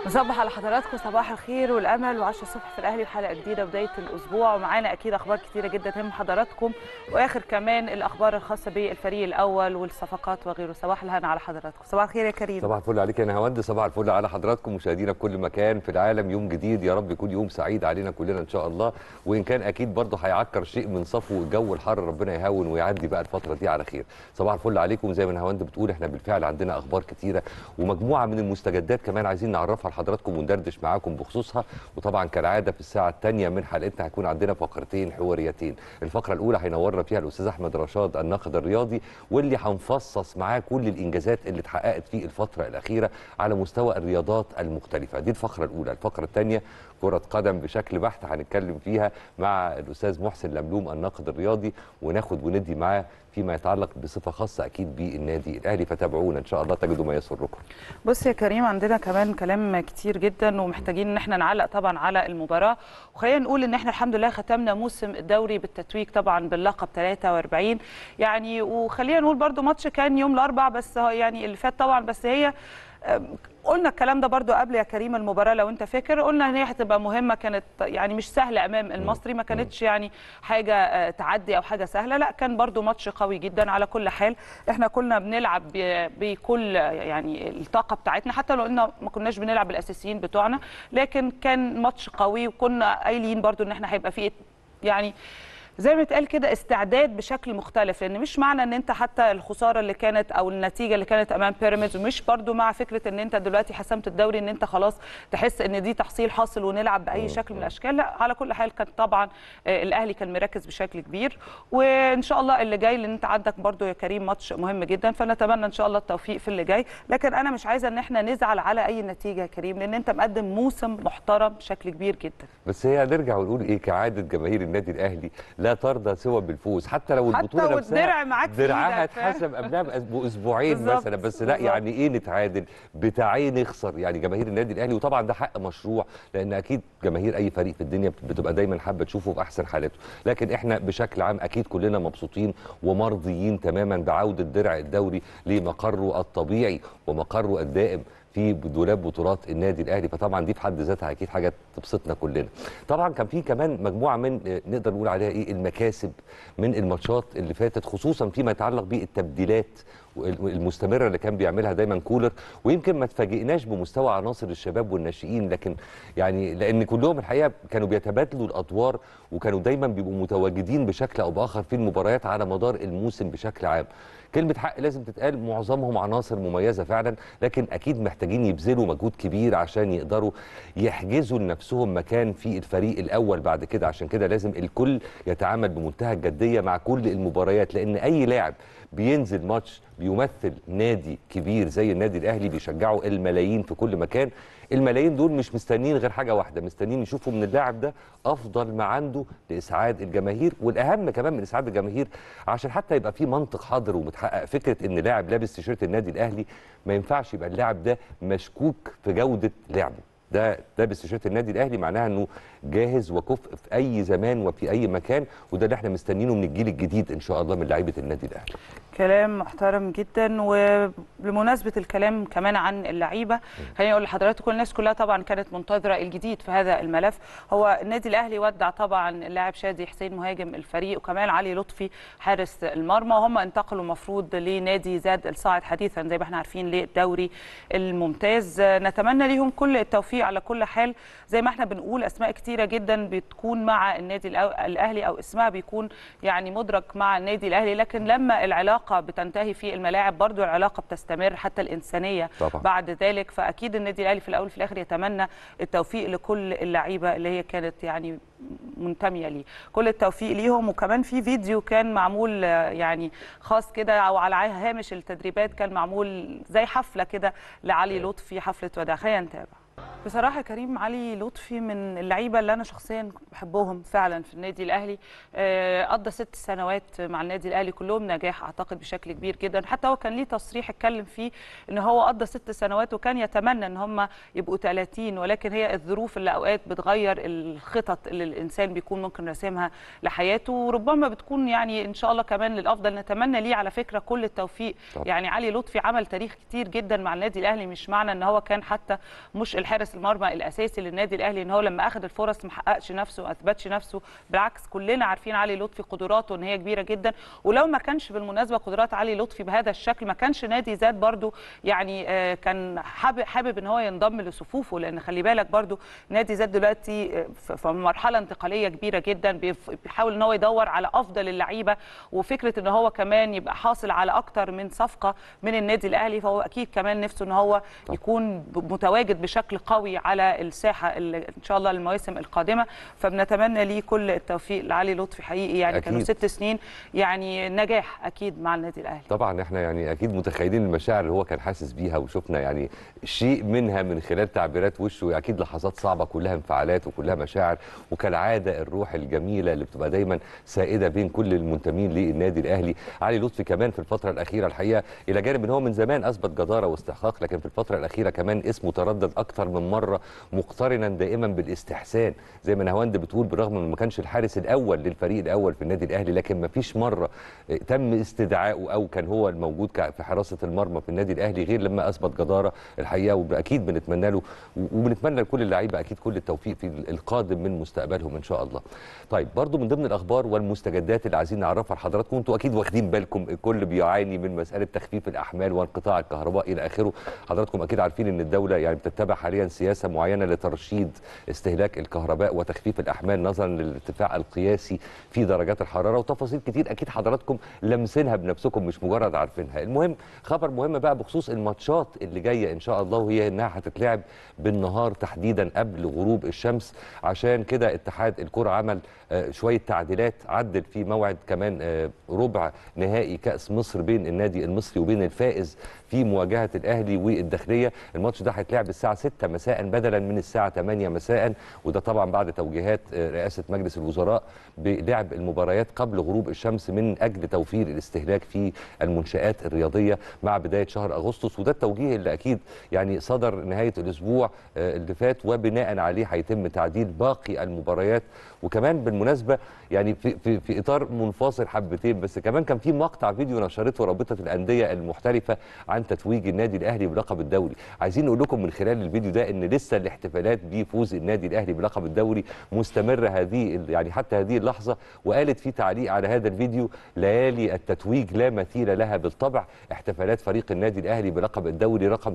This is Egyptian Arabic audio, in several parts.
نصبح على حضراتكم صباح الخير والامل و10 الصبح في الاهلي وحلقه جديده بدايه الاسبوع ومعانا اكيد اخبار كتيره جدا تهم حضراتكم واخر كمان الاخبار الخاصه بالفريق الاول والصفقات وغيره صباح الهنا على حضراتكم صباح الخير يا كريم صباح الفل عليك يا نهاوند صباح الفل على حضراتكم مشاهدينا في كل مكان في العالم يوم جديد يا رب يكون يوم سعيد علينا كلنا ان شاء الله وان كان اكيد برضه هيعكر شيء من صفو الجو الحر ربنا يهون ويعدي بقى الفتره دي على خير صباح الفل عليكم زي ما نهاوند بتقول احنا بالفعل عندنا اخبار كتيره ومجموعه من المستجدات كمان عايزين نعرفها لحضراتكم وندردش معاكم بخصوصها وطبعا كالعاده في الساعه الثانيه من حلقتنا هيكون عندنا فقرتين حواريتين الفقره الاولى هينورنا فيها الاستاذ احمد رشاد الناقد الرياضي واللي هنفصص معاه كل الانجازات اللي اتحققت في الفتره الاخيره على مستوى الرياضات المختلفه دي الفقره الاولى الفقره الثانيه كره قدم بشكل بحت هنتكلم فيها مع الاستاذ محسن لملوم الناقد الرياضي وناخد وندي معاه فيما يتعلق بصفه خاصه اكيد بالنادي الاهلي فتابعونا ان شاء الله تجدوا ما يسركم بص يا كريم عندنا كمان كلام كتير جدا ومحتاجين ان احنا نعلق طبعا على المباراه وخلينا نقول ان احنا الحمد لله ختمنا موسم الدوري بالتتويج طبعا باللقب 43 يعني وخلينا نقول برده ماتش كان يوم الاربع بس يعني اللي فات طبعا بس هي قلنا الكلام ده برضو قبل يا كريم المباراه لو انت فاكر قلنا ان هي هتبقى مهمه كانت يعني مش سهله امام المصري ما كانتش يعني حاجه تعدي او حاجه سهله لا كان برضو ماتش قوي جدا على كل حال احنا كنا بنلعب بكل يعني الطاقه بتاعتنا حتى لو قلنا ما كناش بنلعب الاساسيين بتوعنا لكن كان ماتش قوي وكنا قايلين برضو ان احنا هيبقى فيه يعني زي ما اتقال كده استعداد بشكل مختلف لان مش معنى ان انت حتى الخساره اللي كانت او النتيجه اللي كانت امام بيراميدز ومش برضو مع فكره ان انت دلوقتي حسمت الدوري ان انت خلاص تحس ان دي تحصيل حاصل ونلعب باي شكل من الاشكال لا على كل حال كان طبعا الاهلي كان مركز بشكل كبير وان شاء الله اللي جاي لان انت عندك برضو يا كريم ماتش مهم جدا فنتمنى ان شاء الله التوفيق في اللي جاي لكن انا مش عايزه ان احنا نزعل على اي نتيجه يا كريم لان انت مقدم موسم محترم بشكل كبير جدا بس هي نرجع ونقول ايه كعاده جماهير النادي الاهلي لا ترضى سوى بالفوز حتى لو البطوله حتى نفسها والدرع معاك في درعها إيدك، فاهم؟ اتحسب قبلها باسبوعين بالظبط، مثلا بس لا بالظبط. يعني ايه نتعادل بتاعي نخسر يعني جماهير النادي الاهلي وطبعا ده حق مشروع لان اكيد جماهير اي فريق في الدنيا بتبقى دايما حابه تشوفه في احسن حالاته لكن احنا بشكل عام اكيد كلنا مبسوطين ومرضيين تماما بعوده درع الدوري لمقره الطبيعي ومقره الدائم في دولاب بطولات النادي الاهلي فطبعا دي في حد ذاتها اكيد حاجه تبسطنا كلنا طبعا كان في كمان مجموعه من آه، نقدر نقول عليها ايه المكاسب من الماتشات اللي فاتت خصوصا فيما يتعلق بالتبديلات المستمره اللي كان بيعملها دايما كولر ويمكن ما تفاجئناش بمستوى عناصر الشباب والناشئين لكن يعني لان كلهم الحقيقه كانوا بيتبادلوا الادوار وكانوا دايما بيبقوا متواجدين بشكل او باخر في المباريات على مدار الموسم بشكل عام كلمة حق لازم تتقال معظمهم عناصر مميزة فعلا لكن أكيد محتاجين يبذلوا مجهود كبير عشان يقدروا يحجزوا لنفسهم مكان في الفريق الأول بعد كده عشان كده لازم الكل يتعامل بمنتهى الجدية مع كل المباريات لأن أي لاعب بينزل ماتش بيمثل نادي كبير زي النادي الأهلي بيشجعوا الملايين في كل مكان الملايين دول مش مستنيين غير حاجة واحدة مستنيين يشوفوا من اللاعب ده أفضل ما عنده لإسعاد الجماهير والأهم كمان من إسعاد الجماهير عشان حتى يبقى في منطق حاضر ومتحقق فكرة إن لاعب لابس تيشيرت النادي الأهلي ما ينفعش يبقى اللاعب ده مشكوك في جودة لعبه ده لابس تيشيرت النادي الاهلي معناها انه جاهز وكفء في اي زمان وفي اي مكان وده اللي احنا مستنيينه من الجيل الجديد ان شاء الله من لعيبه النادي الاهلي كلام محترم جدا وبمناسبه الكلام كمان عن اللعيبه خليني اقول لحضراتكم الناس كلها طبعا كانت منتظره الجديد في هذا الملف هو النادي الاهلي ودع طبعا اللاعب شادي حسين مهاجم الفريق وكمان علي لطفي حارس المرمى وهم انتقلوا المفروض لنادي زاد الصاعد حديثا زي ما احنا عارفين للدوري الممتاز نتمنى ليهم كل التوفيق على كل حال زي ما احنا بنقول اسماء كتيره جدا بتكون مع النادي الأو- الاهلي او اسمها بيكون يعني مدرك مع النادي الاهلي لكن لما العلاقه بتنتهي في الملاعب برضو العلاقه بتستمر حتى الانسانيه طبعا. بعد ذلك فاكيد النادي الاهلي في الاول وفي الاخر يتمنى التوفيق لكل اللعيبه اللي هي كانت يعني منتميه ليه كل التوفيق ليهم وكمان في فيديو كان معمول آه، يعني خاص كده او على هامش التدريبات كان معمول زي حفله كده لعلي لطفي حفله وداع خلينا نتابع بصراحه يا كريم علي لطفي من اللعيبه اللي انا شخصيا بحبهم فعلا في النادي الاهلي آه، قضى ست سنوات مع النادي الاهلي كلهم نجاح اعتقد بشكل كبير جدا حتى هو كان ليه تصريح اتكلم فيه ان هو قضى ست سنوات وكان يتمنى ان هم يبقوا 30 ولكن هي الظروف اللي اوقات بتغير الخطط اللي الانسان بيكون ممكن راسمها لحياته وربما بتكون يعني ان شاء الله كمان للافضل نتمنى ليه على فكره كل التوفيق طبعا. يعني علي لطفي عمل تاريخ كتير جدا مع النادي الاهلي مش معنى ان هو كان حتى مش الحارس حارس المرمى الاساسي للنادي الاهلي ان هو لما اخذ الفرص ما حققش نفسه ما اثبتش نفسه بالعكس كلنا عارفين علي لطفي قدراته ان هي كبيره جدا ولو ما كانش بالمناسبه قدرات علي لطفي بهذا الشكل ما كانش نادي زاد برضو يعني آه، كان حابب حابب ان هو ينضم لصفوفه لان خلي بالك برضو نادي زاد دلوقتي آه، في في مرحله انتقاليه كبيره جدا بيف- بيحاول ان هو يدور على افضل اللعيبه وفكره ان هو كمان يبقى حاصل على اكتر من صفقه من النادي الاهلي فهو اكيد كمان نفسه ان هو يكون ب- متواجد بشكل قوي على الساحه ال- ان شاء الله المواسم القادمه فبنتمنى ليه كل التوفيق لعلي لطفي حقيقي يعني كانوا أكيد. ست سنين يعني نجاح اكيد مع النادي الاهلي طبعا احنا يعني اكيد متخيلين المشاعر اللي هو كان حاسس بيها وشفنا يعني شيء منها من خلال تعبيرات وشه اكيد لحظات صعبه كلها انفعالات وكلها مشاعر وكالعاده الروح الجميله اللي بتبقى دايما سائده بين كل المنتمين للنادي الاهلي علي لطفي كمان في الفتره الاخيره الحقيقه الى جانب ان هو من زمان اثبت جداره واستحقاق لكن في الفتره الاخيره كمان اسمه تردد اكتر من مره مقترنا دائما بالاستحسان زي ما نهاوند بتقول برغم انه ما كانش الحارس الاول للفريق الاول في النادي الاهلي لكن ما فيش مره تم استدعائه او كان هو الموجود ك- في حراسه المرمى في النادي الاهلي غير لما اثبت جداره الحقيقه واكيد بنتمنى له وبنتمنى لكل اللعيبه اكيد كل التوفيق في القادم من مستقبلهم ان شاء الله. طيب برضو من ضمن الاخبار والمستجدات اللي عايزين نعرفها لحضراتكم انتوا اكيد واخدين بالكم الكل بيعاني من مساله تخفيف الاحمال وانقطاع الكهرباء الى اخره حضراتكم اكيد عارفين ان الدوله يعني بتتبع حاليا سياسه معينه لترشيد استهلاك الكهرباء وتخفيف الاحمال نظرا للارتفاع القياسي في درجات الحراره وتفاصيل كتير اكيد حضراتكم لمسينها بنفسكم مش مجرد عارفينها المهم خبر مهم بقى بخصوص الماتشات اللي جايه ان شاء الله وهي انها هتتلعب بالنهار تحديدا قبل غروب الشمس عشان كده اتحاد الكره عمل آه، شويه تعديلات عدل في موعد كمان آه، ربع نهائي كاس مصر بين النادي المصري وبين الفائز في مواجهه الاهلي والداخليه الماتش ده هيتلعب الساعه 6 مساء بدلا من الساعه 8 مساء وده طبعا بعد توجيهات آه، رئاسه مجلس الوزراء بلعب المباريات قبل غروب الشمس من اجل توفير الاستهلاك في المنشات الرياضيه مع بدايه شهر اغسطس وده التوجيه اللي اكيد يعني صدر نهايه الاسبوع آه، اللي فات وبناء عليه هيتم تعديل باقي المباريات وكمان بالمناسبه يعني في في في اطار منفصل حبتين بس كمان كان في مقطع فيديو نشرته رابطه الانديه المحترفه عن تتويج النادي الاهلي بلقب الدوري عايزين نقول لكم من خلال الفيديو ده ان لسه الاحتفالات بفوز النادي الاهلي بلقب الدوري مستمره هذه ال- يعني حتى هذه اللحظه وقالت في تعليق على هذا الفيديو ليالي التتويج لا مثيل لها بالطبع احتفالات فريق النادي الاهلي بلقب الدوري رقم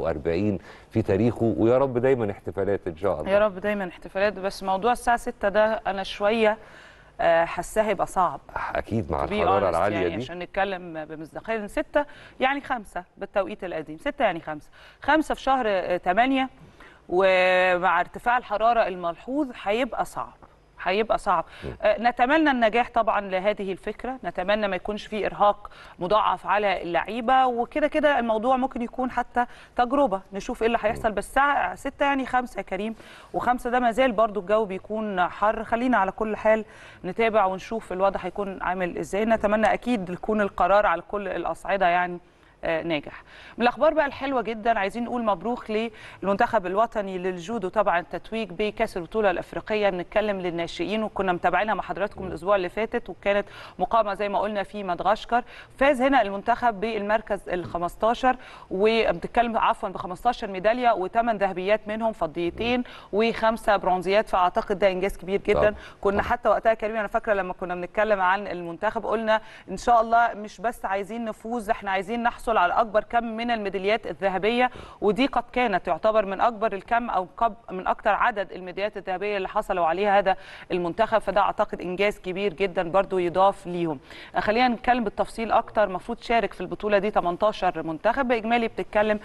43 في تاريخه ويا رب دايما احتفالات ان شاء الله يا رب دايما احتفالات بس موضوع الساعه 6 ده انا شويه آه، حاساه هيبقى صعب اكيد مع to be الحراره honest العاليه يعني دي عشان نتكلم بمصداقيه ستة يعني خمسة بالتوقيت القديم ستة يعني خمسة خمسة في شهر آه، تمانية ومع ارتفاع الحرارة الملحوظ هيبقى صعب هيبقى صعب آه، نتمنى النجاح طبعا لهذه الفكره نتمنى ما يكونش فيه ارهاق مضاعف على اللعيبه وكده كده الموضوع ممكن يكون حتى تجربه نشوف ايه اللي هيحصل بس الساعه 6 يعني 5 يا كريم وخمسة ده ما زال برضو الجو بيكون حر خلينا على كل حال نتابع ونشوف الوضع هيكون عامل ازاي نتمنى اكيد يكون القرار على كل الاصعده يعني آه، ناجح من الاخبار بقى الحلوه جدا عايزين نقول مبروك للمنتخب الوطني للجودو طبعا التتويج بكاس البطوله الافريقيه بنتكلم للناشئين وكنا متابعينها مع حضراتكم الاسبوع اللي فاتت وكانت مقامه زي ما قلنا في مدغشقر فاز هنا المنتخب بالمركز ال 15 وبنتكلم عفوا ب 15 ميداليه وثمان ذهبيات منهم فضيتين وخمسه برونزيات فاعتقد ده انجاز كبير جدا طبعاً. كنا طبعاً. حتى وقتها كريم انا فاكره لما كنا بنتكلم عن المنتخب قلنا ان شاء الله مش بس عايزين نفوز احنا عايزين نحصل على اكبر كم من الميداليات الذهبيه ودي قد كانت تعتبر من اكبر الكم او قب- من اكتر عدد الميداليات الذهبيه اللي حصلوا عليها هذا المنتخب فده اعتقد انجاز كبير جدا برضو يضاف ليهم خلينا نتكلم بالتفصيل اكتر المفروض شارك في البطوله دي 18 منتخب باجمالي بتتكلم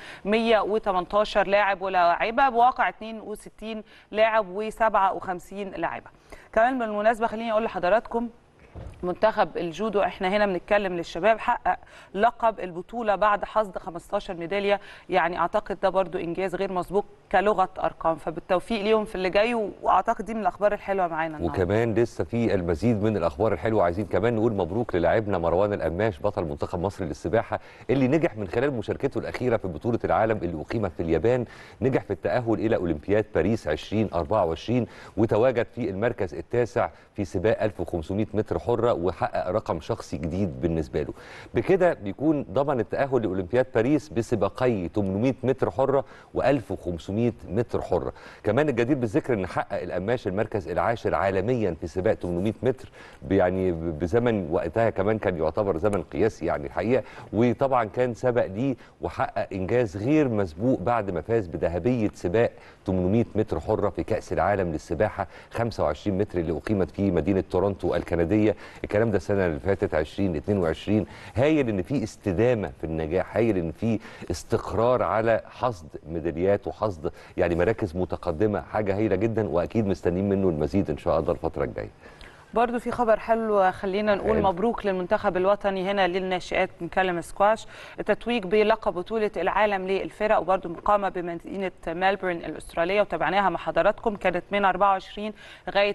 118 لاعب ولاعيبه بواقع 62 لاعب و57 لاعبه كمان بالمناسبه خليني اقول لحضراتكم منتخب الجودو احنا هنا بنتكلم للشباب حقق لقب البطوله بعد حصد 15 ميداليه يعني اعتقد ده برضو انجاز غير مسبوق كلغه ارقام فبالتوفيق ليهم في اللي جاي واعتقد دي من الاخبار الحلوه معانا النهارده وكمان لسه في المزيد من الاخبار الحلوه عايزين كمان نقول مبروك للاعبنا مروان القماش بطل منتخب مصر للسباحه اللي نجح من خلال مشاركته الاخيره في بطوله العالم اللي اقيمت في اليابان نجح في التاهل الى اولمبياد باريس 2024 وتواجد في المركز التاسع في سباق 1500 متر حره وحقق رقم شخصي جديد بالنسبه له بكده بيكون ضمن التاهل لاولمبياد باريس بسباقي 800 متر حره و1500 متر حره كمان الجدير بالذكر ان حقق القماش المركز العاشر عالميا في سباق 800 متر يعني بزمن وقتها كمان كان يعتبر زمن قياسي يعني الحقيقه وطبعا كان سبق ليه وحقق انجاز غير مسبوق بعد ما فاز بذهبيه سباق 800 متر حره في كاس العالم للسباحه 25 متر اللي اقيمت في مدينه تورونتو الكنديه الكلام ده السنه اللي فاتت 2022 هايل ان في استدامه في النجاح هايل ان في استقرار على حصد ميداليات وحصد يعني مراكز متقدمه حاجه هايله جدا واكيد مستنيين منه المزيد ان شاء الله الفتره الجايه برضو في خبر حلو خلينا نقول حلو. مبروك للمنتخب الوطني هنا للناشئات بنتكلم سكواش التتويج بلقب بطولة العالم للفرق وبرضو مقامة بمدينة ملبورن الأسترالية وتابعناها مع حضراتكم كانت من 24 لغاية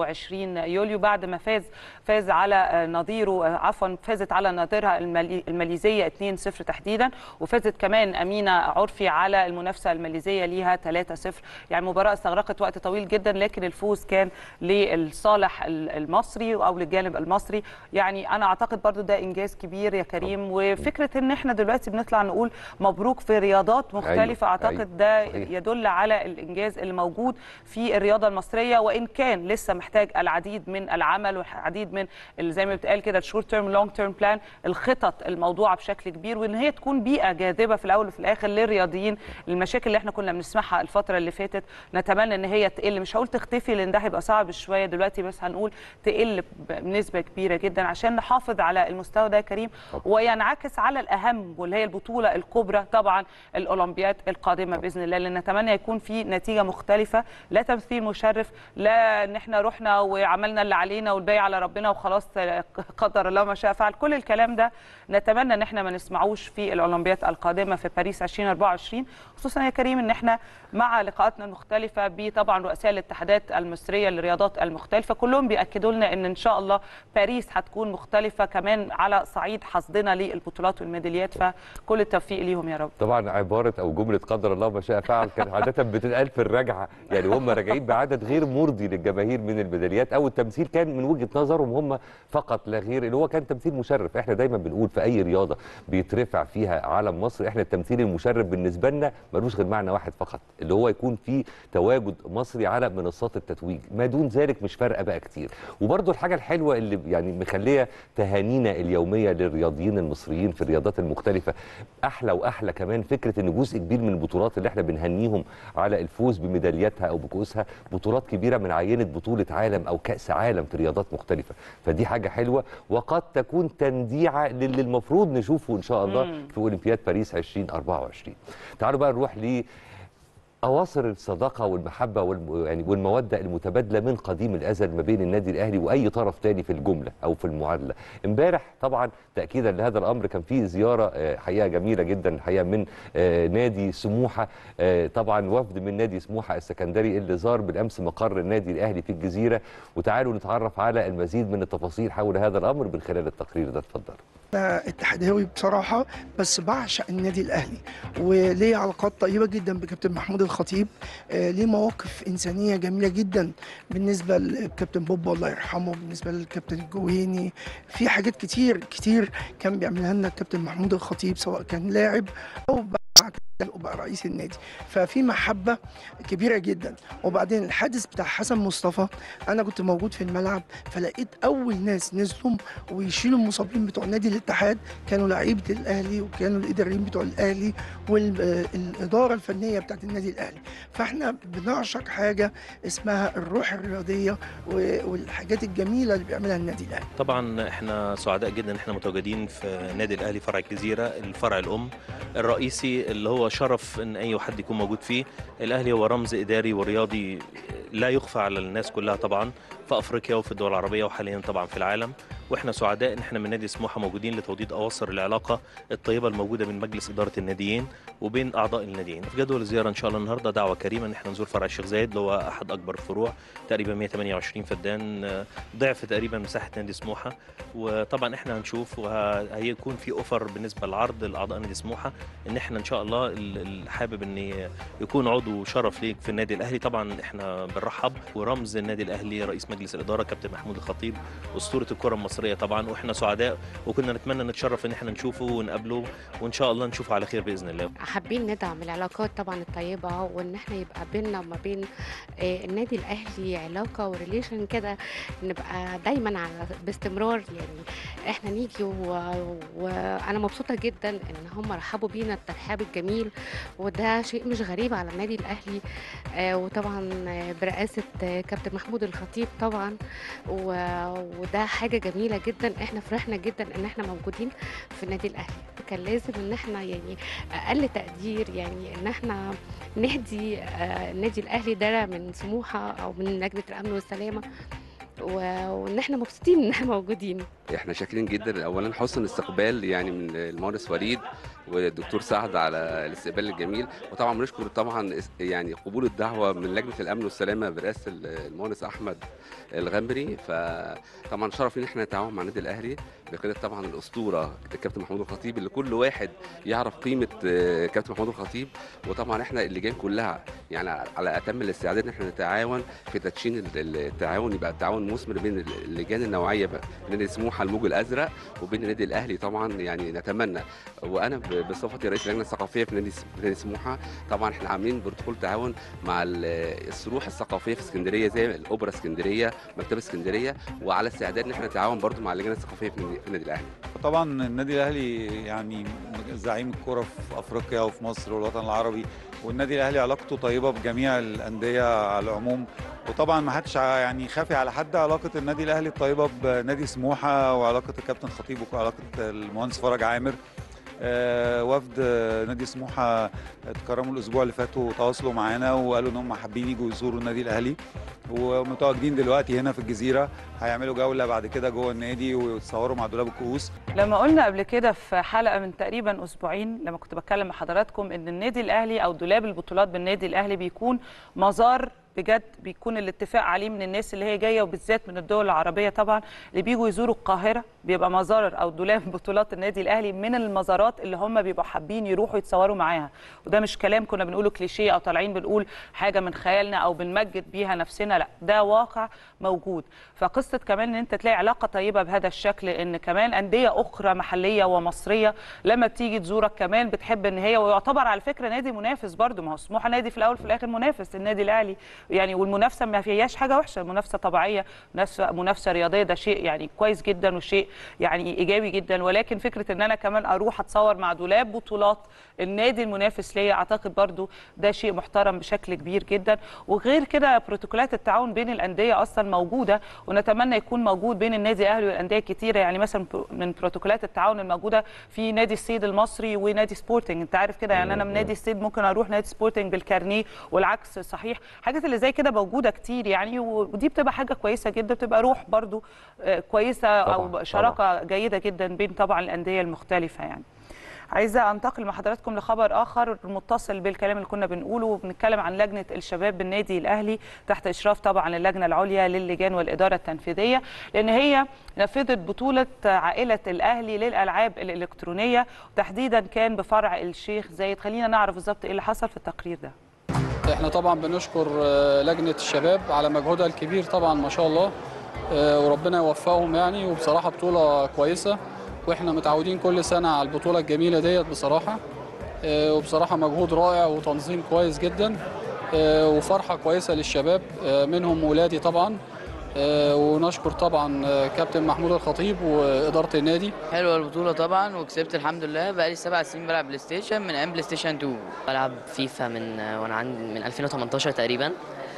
29 يوليو بعد ما فاز فاز على نظيره عفوا فازت على نظيرها المالي- الماليزية 2-0 تحديدا وفازت كمان أمينة عرفي على المنافسة الماليزية ليها 3-0 يعني مباراة استغرقت وقت طويل جدا لكن الفوز كان للصالح المصري او للجانب المصري يعني انا اعتقد برضو ده انجاز كبير يا كريم وفكره ان احنا دلوقتي بنطلع نقول مبروك في رياضات مختلفه أيوة، اعتقد أيوة، ده صحيح. يدل على الانجاز الموجود في الرياضه المصريه وان كان لسه محتاج العديد من العمل والعديد من ال- زي ما بتقال كده الشورت تيرم لونج تيرم بلان الخطط الموضوعه بشكل كبير وان هي تكون بيئه جاذبه في الاول وفي الاخر للرياضيين المشاكل اللي احنا كنا بنسمعها الفتره اللي فاتت نتمنى ان هي تقل مش هقول تختفي لان ده هيبقى صعب شويه دلوقتي بس هنقول تقل بنسبه كبيره جدا عشان نحافظ على المستوى ده يا كريم طبعا. وينعكس على الاهم واللي هي البطوله الكبرى طبعا الاولمبياد القادمه باذن الله لان نتمنى يكون في نتيجه مختلفه لا تمثيل مشرف لا ان احنا رحنا وعملنا اللي علينا والباقي على ربنا وخلاص قدر الله ما شاء فعل كل الكلام ده نتمنى ان احنا ما نسمعوش في الاولمبياد القادمه في باريس 2024 خصوصا يا كريم ان احنا مع لقاءاتنا المختلفه بطبعا رؤساء الاتحادات المصريه للرياضات المختلفه كلهم بياكدوا لنا ان ان شاء الله باريس هتكون مختلفه كمان على صعيد حصدنا للبطولات والميداليات فكل التوفيق ليهم يا رب طبعا عباره او جمله قدر الله ما شاء فعل كان عاده بتتقال في الرجعه يعني هم راجعين بعدد غير مرضي للجماهير من الميداليات او التمثيل كان من وجهه نظرهم هم فقط لا غير اللي هو كان تمثيل مشرف احنا دايما بنقول في اي رياضه بيترفع فيها علم مصر احنا التمثيل المشرف بالنسبه لنا ملوش غير معنى واحد فقط اللي هو يكون في تواجد مصري على منصات التتويج ما دون ذلك مش فارقه بقى كتير وبرده الحاجه الحلوه اللي يعني مخليه تهانينا اليوميه للرياضيين المصريين في الرياضات المختلفه احلى واحلى كمان فكره ان جزء كبير من البطولات اللي احنا بنهنيهم على الفوز بميدالياتها او بكؤوسها بطولات كبيره من عينه بطوله عالم او كاس عالم في رياضات مختلفه فدي حاجه حلوه وقد تكون تنديعه للي المفروض نشوفه ان شاء الله مم. في اولمبياد باريس 2024 تعالوا بقى نروح ل اواصر الصداقه والمحبه والم... يعني والموده المتبادله من قديم الازل ما بين النادي الاهلي واي طرف تاني في الجمله او في المعادله امبارح طبعا تاكيدا لهذا الامر كان في زياره آه، حقيقه جميله جدا الحقيقه من آه، نادي سموحه آه، طبعا وفد من نادي سموحه السكندري اللي زار بالامس مقر النادي الاهلي في الجزيره وتعالوا نتعرف على المزيد من التفاصيل حول هذا الامر من خلال التقرير ده اتفضل أنا اتحاداوي بصراحة بس بعشق النادي الأهلي وليه علاقات طيبة جدا بكابتن محمود الخطيب آه، ليه مواقف إنسانية جميلة جدا بالنسبة لكابتن بوبا الله يرحمه بالنسبة للكابتن الجويني في حاجات كتير كتير كان بيعملها لنا الكابتن محمود الخطيب سواء كان لاعب أو بعد كده وبقى رئيس النادي ففي محبة كبيرة جدا وبعدين الحادث بتاع حسن مصطفى أنا كنت موجود في الملعب فلقيت أول ناس نزلوا ويشيلوا المصابين بتوع نادي الاتحاد كانوا لعيبه الاهلي وكانوا الاداريين بتوع الاهلي والاداره الفنيه بتاعت النادي الاهلي فاحنا بنعشق حاجه اسمها الروح الرياضيه و- والحاجات الجميله اللي بيعملها النادي الاهلي طبعا احنا سعداء جدا ان احنا متواجدين في نادي الاهلي فرع الجزيره الفرع الام الرئيسي اللي هو شرف ان اي حد يكون موجود فيه الاهلي هو رمز اداري ورياضي لا يخفى على الناس كلها طبعا في افريقيا وفي الدول العربيه وحاليا طبعا في العالم واحنا سعداء ان احنا من نادي سموحه موجودين لتوطيد اواصر العلاقه الطيبه الموجوده بين مجلس اداره الناديين وبين اعضاء الناديين في جدول الزياره ان شاء الله النهارده دعوه كريمه ان احنا نزور فرع الشيخ زايد اللي هو احد اكبر الفروع تقريبا 128 فدان آه، ضعف تقريبا مساحه نادي سموحه وطبعا احنا هنشوف وهيكون في اوفر بالنسبه للعرض لاعضاء نادي سموحه ان احنا ان شاء الله ال- ال- حابب ان يكون عضو شرف ليك في النادي الاهلي طبعا احنا بنرحب ورمز النادي الاهلي رئيس مجلس الاداره كابتن محمود الخطيب اسطوره الكره المصريه طبعا واحنا سعداء وكنا نتمنى نتشرف ان احنا نشوفه ونقابله وان شاء الله نشوفه على خير باذن الله حابين ندعم العلاقات طبعا الطيبة وان احنا يبقى بيننا وما بين آه، النادي الاهلي علاقة وريليشن كده نبقى دايما على باستمرار يعني احنا نيجي و- وانا مبسوطة جدا ان هم رحبوا بينا الترحاب الجميل وده شيء مش غريب على النادي الاهلي آه، وطبعا آه، برئاسة آه، كابتن محمود الخطيب طبعا و- وده حاجة جميلة جدا احنا فرحنا جدا ان احنا موجودين في النادي الاهلي كان لازم ان احنا يعني اقل تقدير يعني ان احنا نهدي آه، النادي الاهلي ده من سموحه او من لجنه الامن والسلامه و- وان احنا مبسوطين ان احنا موجودين احنا شاكرين جدا اولا حسن الاستقبال يعني من المهندس وليد والدكتور سعد على الاستقبال الجميل وطبعا بنشكر طبعا اس- يعني قبول الدعوه من لجنه الامن والسلامه برئاسه المهندس احمد الغمري فطبعا شرف ان احنا نتعاون مع النادي الاهلي بقياده طبعا الاسطوره الكابتن محمود الخطيب اللي كل واحد يعرف قيمه آه، كابتن محمود الخطيب وطبعا احنا اللجان كلها يعني على اتم الاستعداد ان احنا نتعاون في تدشين ال- التعاون يبقى التعاون مثمر بين اللجان النوعيه بقى نادي سموحه الموج الازرق وبين النادي الاهلي طبعا يعني نتمنى وانا ب- بصفتي رئيس اللجنه الثقافيه في نادي في نادي سموحه طبعا احنا عاملين بروتوكول تعاون مع ال- الصروح الثقافيه في اسكندريه زي الاوبرا اسكندريه مكتبه اسكندريه وعلى استعداد ان احنا نتعاون برضو مع اللجنه الثقافيه في النادي- في النادي الاهلي طبعا النادي الاهلي يعني زعيم الكره في افريقيا وفي مصر والوطن العربي والنادي الاهلي علاقته طيبه بجميع الانديه على العموم وطبعا ما حدش ع- يعني خافي على حد علاقه النادي الاهلي الطيبه بنادي سموحه وعلاقه الكابتن خطيب وعلاقه المهندس فرج عامر آه، وفد آه، نادي سموحه اتكرموا الاسبوع اللي فات وتواصلوا معانا وقالوا ان هم حابين يجوا يزوروا النادي الاهلي ومتواجدين دلوقتي هنا في الجزيره هيعملوا جوله بعد كده جوه النادي ويتصوروا مع دولاب الكؤوس لما قلنا قبل كده في حلقه من تقريبا اسبوعين لما كنت بتكلم مع حضراتكم ان النادي الاهلي او دولاب البطولات بالنادي الاهلي بيكون مزار بجد بيكون الاتفاق عليه من الناس اللي هي جايه وبالذات من الدول العربيه طبعا اللي بيجوا يزوروا القاهره بيبقى مزار او دولاب بطولات النادي الاهلي من المزارات اللي هم بيبقوا حابين يروحوا يتصوروا معاها وده مش كلام كنا بنقوله كليشيه او طالعين بنقول حاجه من خيالنا او بنمجد بيها نفسنا لا ده واقع موجود فقصه كمان ان انت تلاقي علاقه طيبه بهذا الشكل ان كمان انديه اخرى محليه ومصريه لما بتيجي تزورك كمان بتحب ان هي ويعتبر على فكره نادي منافس برضو ما هو سموحه نادي في الاول في الاخر منافس النادي الاهلي يعني والمنافسه ما فيهاش حاجه وحشه المنافسه طبيعيه منافسه منافسه رياضيه ده شيء يعني كويس جدا وشيء يعني ايجابي جدا ولكن فكره ان انا كمان اروح اتصور مع دولاب بطولات النادي المنافس ليا اعتقد برضو ده شيء محترم بشكل كبير جدا وغير كده بروتوكولات التعاون بين الانديه اصلا موجوده ونتمنى يكون موجود بين النادي الاهلي والانديه كتيره يعني مثلا من بروتوكولات التعاون الموجوده في نادي الصيد المصري ونادي سبورتنج انت عارف كده يعني انا من نادي الصيد ممكن اروح نادي سبورتنج بالكارنيه والعكس صحيح حاجات اللي زي كده موجوده كتير يعني ودي بتبقى حاجه كويسه جدا بتبقى روح برضو آه، كويسه طبعاً، او شراكه جيده جدا بين طبعا الانديه المختلفه يعني عايزه انتقل مع حضراتكم لخبر اخر متصل بالكلام اللي كنا بنقوله وبنتكلم عن لجنه الشباب بالنادي الاهلي تحت اشراف طبعا اللجنه العليا للجان والاداره التنفيذيه لان هي نفذت بطوله عائله الاهلي للالعاب الالكترونيه وتحديدا كان بفرع الشيخ زايد خلينا نعرف بالظبط ايه اللي حصل في التقرير ده احنا طبعا بنشكر آه، لجنة الشباب على مجهودها الكبير طبعا ما شاء الله آه، وربنا يوفقهم يعني وبصراحة بطولة كويسة واحنا متعودين كل سنة على البطولة الجميلة ديت بصراحة آه، وبصراحة مجهود رائع وتنظيم كويس جدا آه، وفرحة كويسة للشباب آه، منهم ولادي طبعا آه، ونشكر طبعا آه، كابتن محمود الخطيب وإدارة النادي حلوه البطوله طبعا وكسبت الحمد لله بقالي سبع سنين بلعب بلاي ستيشن من ايام بلاي ستيشن 2 بلعب فيفا من وانا عندي من 2018 تقريبا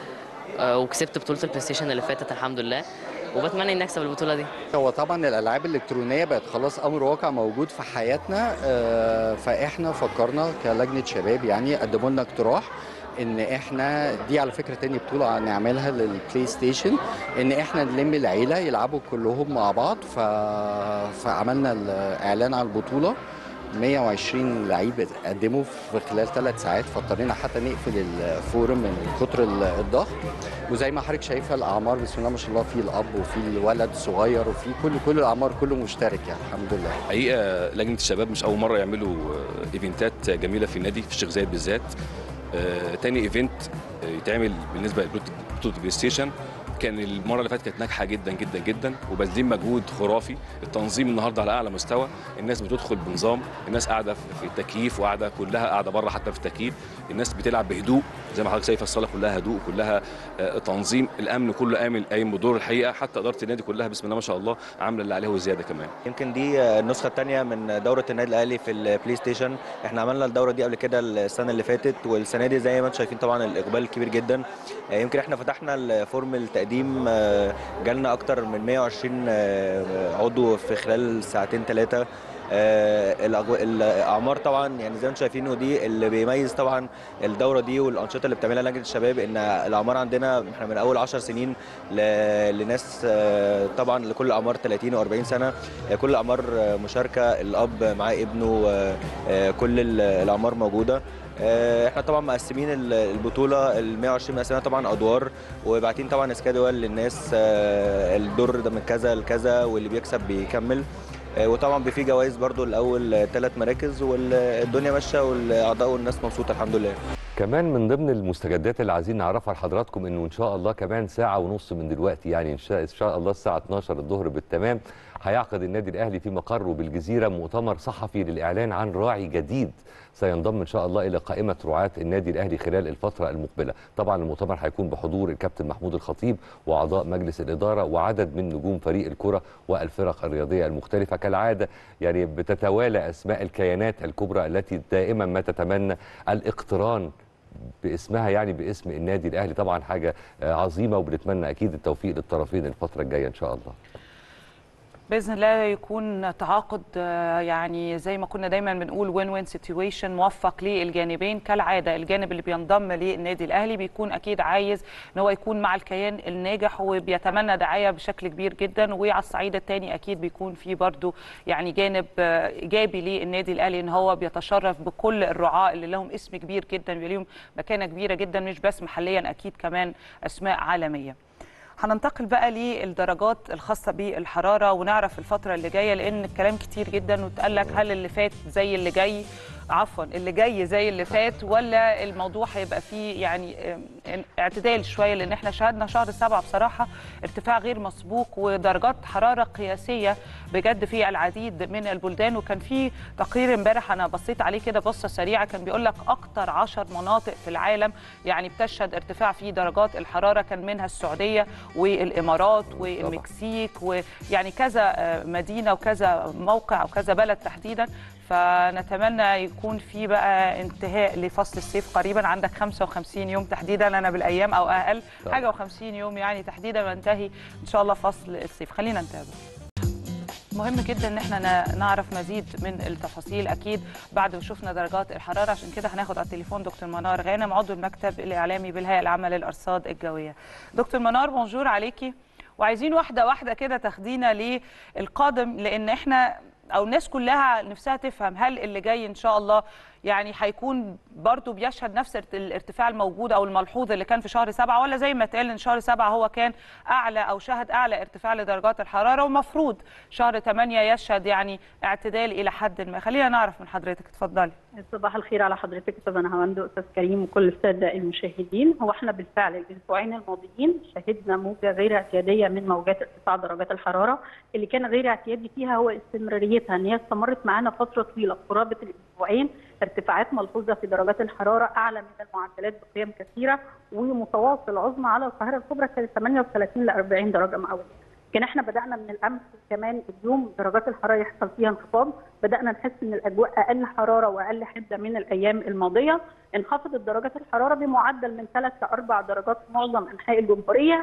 آه، وكسبت بطولة البلاي ستيشن اللي فاتت الحمد لله وبتمنى اني اكسب البطولة دي هو طبعا الالعاب الالكترونيه بقت خلاص امر واقع موجود في حياتنا آه، فاحنا فكرنا كلجنه شباب يعني قدموا لنا اقتراح ان احنا دي على فكره تاني بطوله نعملها للبلاي ستيشن ان احنا نلم العيله يلعبوا كلهم مع بعض ف... فعملنا الاعلان على البطوله 120 لعيب قدموا في خلال ثلاث ساعات فاضطرينا حتى نقفل الفورم من كتر الضغط وزي ما حضرتك شايفه الاعمار بسم الله ما شاء الله في الاب وفي الولد الصغير وفي كل كل الاعمار كله مشترك يعني الحمد لله حقيقه لجنه الشباب مش اول مره يعملوا آه، ايفنتات جميله في النادي في الشيخ زايد بالذات آه، تاني ايفنت آه، يتعمل بالنسبه لبطوله البلاي ستيشن كان المره اللي فاتت كانت ناجحه جدا جدا جدا وبذلين مجهود خرافي التنظيم النهارده على اعلى مستوى الناس بتدخل بنظام الناس قاعده في التكييف وقاعده كلها قاعده بره حتى في التكييف الناس بتلعب بهدوء زي ما حضرتك شايفه الصاله كلها هدوء كلها آه، تنظيم الامن كله قايم قايم بدور الحقيقه حتى اداره النادي كلها بسم الله ما شاء الله عامله اللي عليه وزياده كمان يمكن دي النسخه الثانيه من دوره النادي الاهلي في البلاي ستيشن احنا عملنا الدوره دي قبل كده السنه اللي فاتت والسنه دي زي ما انتم شايفين طبعا الاقبال كبير جدا آه، يمكن احنا فتحنا الفورم التقديم آه، جالنا اكتر من 120 آه، عضو في خلال ساعتين ثلاثه الاعمار طبعا يعني زي ما انتم شايفين ودي اللي بيميز طبعا الدوره دي والانشطه اللي بتعملها لجنه الشباب ان الاعمار عندنا احنا من اول 10 سنين ل- لناس آه، طبعا لكل الاعمار 30 و40 سنه آه، كل الاعمار آه، مشاركه الاب معاه ابنه آه، آه، كل ال- الاعمار موجوده آه، احنا طبعا مقسمين ال- البطوله ال 120 مقسمينها طبعا ادوار وبعتين طبعا سكادول للناس آه، الدور ده من كذا لكذا واللي بيكسب بيكمل آه، وطبعا بيبقى في جوائز برضو الاول ثلاث مراكز والدنيا ماشيه والاعضاء والناس مبسوطه الحمد لله كمان من ضمن المستجدات اللي عايزين نعرفها لحضراتكم انه ان شاء الله كمان ساعه ونص من دلوقتي يعني ان شاء, إن شاء الله الساعه 12 الظهر بالتمام هيعقد النادي الاهلي في مقره بالجزيره مؤتمر صحفي للاعلان عن راعي جديد سينضم ان شاء الله الى قائمه رعاه النادي الاهلي خلال الفتره المقبله طبعا المؤتمر هيكون بحضور الكابتن محمود الخطيب واعضاء مجلس الاداره وعدد من نجوم فريق الكره والفرق الرياضيه المختلفه كالعاده يعني بتتوالى اسماء الكيانات الكبرى التي دائما ما تتمنى الاقتران باسمها يعني باسم النادي الاهلي طبعا حاجه آه، عظيمه وبنتمنى اكيد التوفيق للطرفين الفتره الجايه ان شاء الله باذن الله يكون تعاقد آه، يعني زي ما كنا دايما بنقول وين وين سيتويشن موفق للجانبين كالعاده الجانب اللي بينضم للنادي الاهلي بيكون اكيد عايز ان هو يكون مع الكيان الناجح وبيتمنى دعايه بشكل كبير جدا وعلى الصعيد الثاني اكيد بيكون في برضو يعني جانب آه، ايجابي للنادي الاهلي ان هو بيتشرف بكل الرعاة اللي لهم اسم كبير جدا وليهم مكانه كبيره جدا مش بس محليا اكيد كمان اسماء عالميه هننتقل بقى للدرجات الخاصة بالحرارة ونعرف الفترة اللي جاية لأن الكلام كتير جدا وتقال لك هل اللي فات زي اللي جاي عفوا اللي جاي زي اللي فات ولا الموضوع هيبقى فيه يعني ام، اعتدال شوية لأن احنا شهدنا شهر سبعة بصراحة ارتفاع غير مسبوق ودرجات حرارة قياسية بجد في العديد من البلدان وكان في تقرير امبارح أنا بصيت عليه كده بصة سريعة كان بيقول لك أكتر عشر مناطق في العالم يعني بتشهد ارتفاع في درجات الحرارة كان منها السعودية والامارات والمكسيك ويعني كذا آه، مدينه وكذا موقع وكذا بلد تحديدا فنتمنى يكون في بقى انتهاء لفصل الصيف قريبا عندك 55 يوم تحديدا انا بالايام او اقل طبعا. حاجه و50 يوم يعني تحديدا وينتهي ان شاء الله فصل الصيف خلينا نتابع مهم جدا ان احنا ن- نعرف مزيد من التفاصيل اكيد بعد ما شفنا درجات الحراره عشان كده هناخد على التليفون دكتور منار غانم عضو المكتب الاعلامي بالهيئه العامه للارصاد الجويه دكتور منار بونجور عليكي وعايزين واحده واحده كده تاخدينا للقادم لان احنا او الناس كلها نفسها تفهم هل اللي جاي ان شاء الله يعني هيكون برضو بيشهد نفس ارت- الارتفاع الموجود او الملحوظ اللي كان في شهر سبعة ولا زي ما اتقال ان شهر سبعة هو كان اعلى او شهد اعلى ارتفاع لدرجات الحراره ومفروض شهر 8 يشهد يعني اعتدال الى حد ما خلينا نعرف من حضرتك اتفضلي صباح الخير على حضرتك استاذ نهاوند واستاذ كريم وكل الساده المشاهدين هو احنا بالفعل الاسبوعين الماضيين شهدنا موجه غير اعتياديه من موجات ارتفاع درجات الحراره اللي كان غير اعتيادي فيها هو استمراريتها ان هي استمرت معانا فتره طويله قرابه الاسبوعين ارتفاعات ملحوظه في درجات الحراره اعلى من المعدلات بقيم كثيره ومتواصل عظمى على القاهره الكبرى كانت 38 ل 40 درجه مئويه. كان احنا بدانا من الامس كمان اليوم درجات الحراره يحصل فيها انخفاض بدانا نحس ان الاجواء اقل حراره واقل حده من الايام الماضيه انخفضت درجات الحراره بمعدل من 3 ل 4 درجات في معظم انحاء الجمهوريه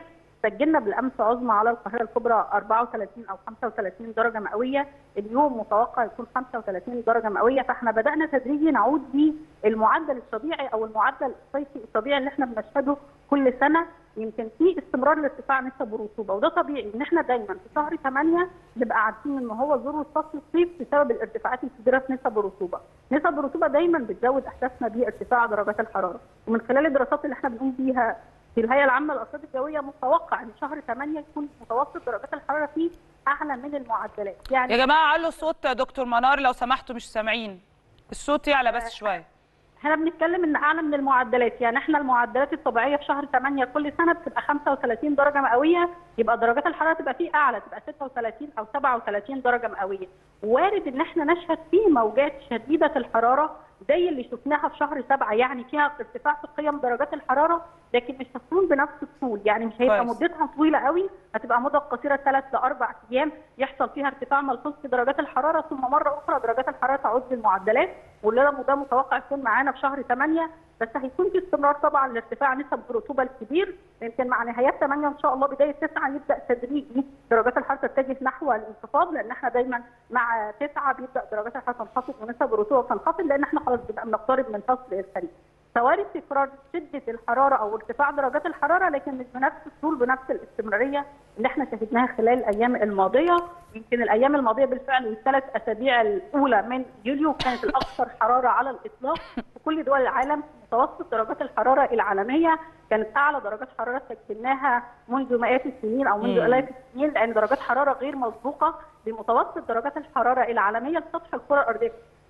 سجلنا بالامس عظمى على القاهره الكبرى 34 او 35 درجه مئويه اليوم متوقع يكون 35 درجه مئويه فاحنا بدانا تدريجي نعود للمعدل الطبيعي او المعدل الصيفي الطبيعي اللي احنا بنشهده كل سنه يمكن في استمرار لارتفاع نسب الرطوبه وده طبيعي ان احنا دايما في شهر 8 نبقى عارفين ان هو ذروه فصل الصيف بسبب الارتفاعات الكبيره في نسب الرطوبه. نسب الرطوبه دايما بتزود احساسنا بارتفاع درجات الحراره ومن خلال الدراسات اللي احنا بنقوم بيها في الهيئه العامه للارصاد الجويه متوقع ان شهر 8 يكون متوسط درجات الحراره فيه اعلى من المعدلات يعني يا جماعه علوا الصوت يا دكتور منار لو سمحتوا مش سامعين الصوت يعلى بس شويه احنا بنتكلم ان اعلى من المعدلات يعني احنا المعدلات الطبيعيه في شهر 8 كل سنه بتبقى 35 درجه مئويه يبقى درجات الحراره تبقى فيه اعلى تبقى 36 او 37 درجه مئويه وارد ان احنا نشهد فيه موجات شديده الحراره زي اللي شفناها في شهر 7 يعني فيها ارتفاع في قيم درجات الحراره لكن مش هتكون بنفس الطول يعني مش هيبقى كويس. مدتها طويله قوي هتبقى مده قصيره ثلاث لاربع ايام يحصل فيها ارتفاع ملحوظ في درجات الحراره ثم مره اخرى درجات الحراره تعود للمعدلات واللي ده متوقع يكون معانا في شهر 8 بس هيكون في استمرار طبعا لارتفاع نسب الرطوبه الكبير يمكن مع نهايات 8 ان شاء الله بدايه 9 يبدا تدريجي درجات الحراره تتجه نحو الانخفاض لان احنا دايما مع 9 بيبدا درجات الحراره تنخفض ونسب الرطوبه تنخفض لان احنا خلاص بنبقى بنقترب من فصل الخريف. فوارد تكرار شده الحراره او ارتفاع درجات الحراره لكن مش بنفس الطول بنفس الاستمراريه اللي احنا شهدناها خلال الايام الماضيه يمكن الايام الماضيه بالفعل الثلاث اسابيع الاولى من يوليو كانت الاكثر حراره على الاطلاق في كل دول العالم متوسط درجات الحراره العالميه كانت اعلى درجات حراره سجلناها منذ مئات السنين او منذ مم. الاف السنين لان درجات حراره غير مسبوقه بمتوسط درجات الحراره العالميه لسطح الكره الارضيه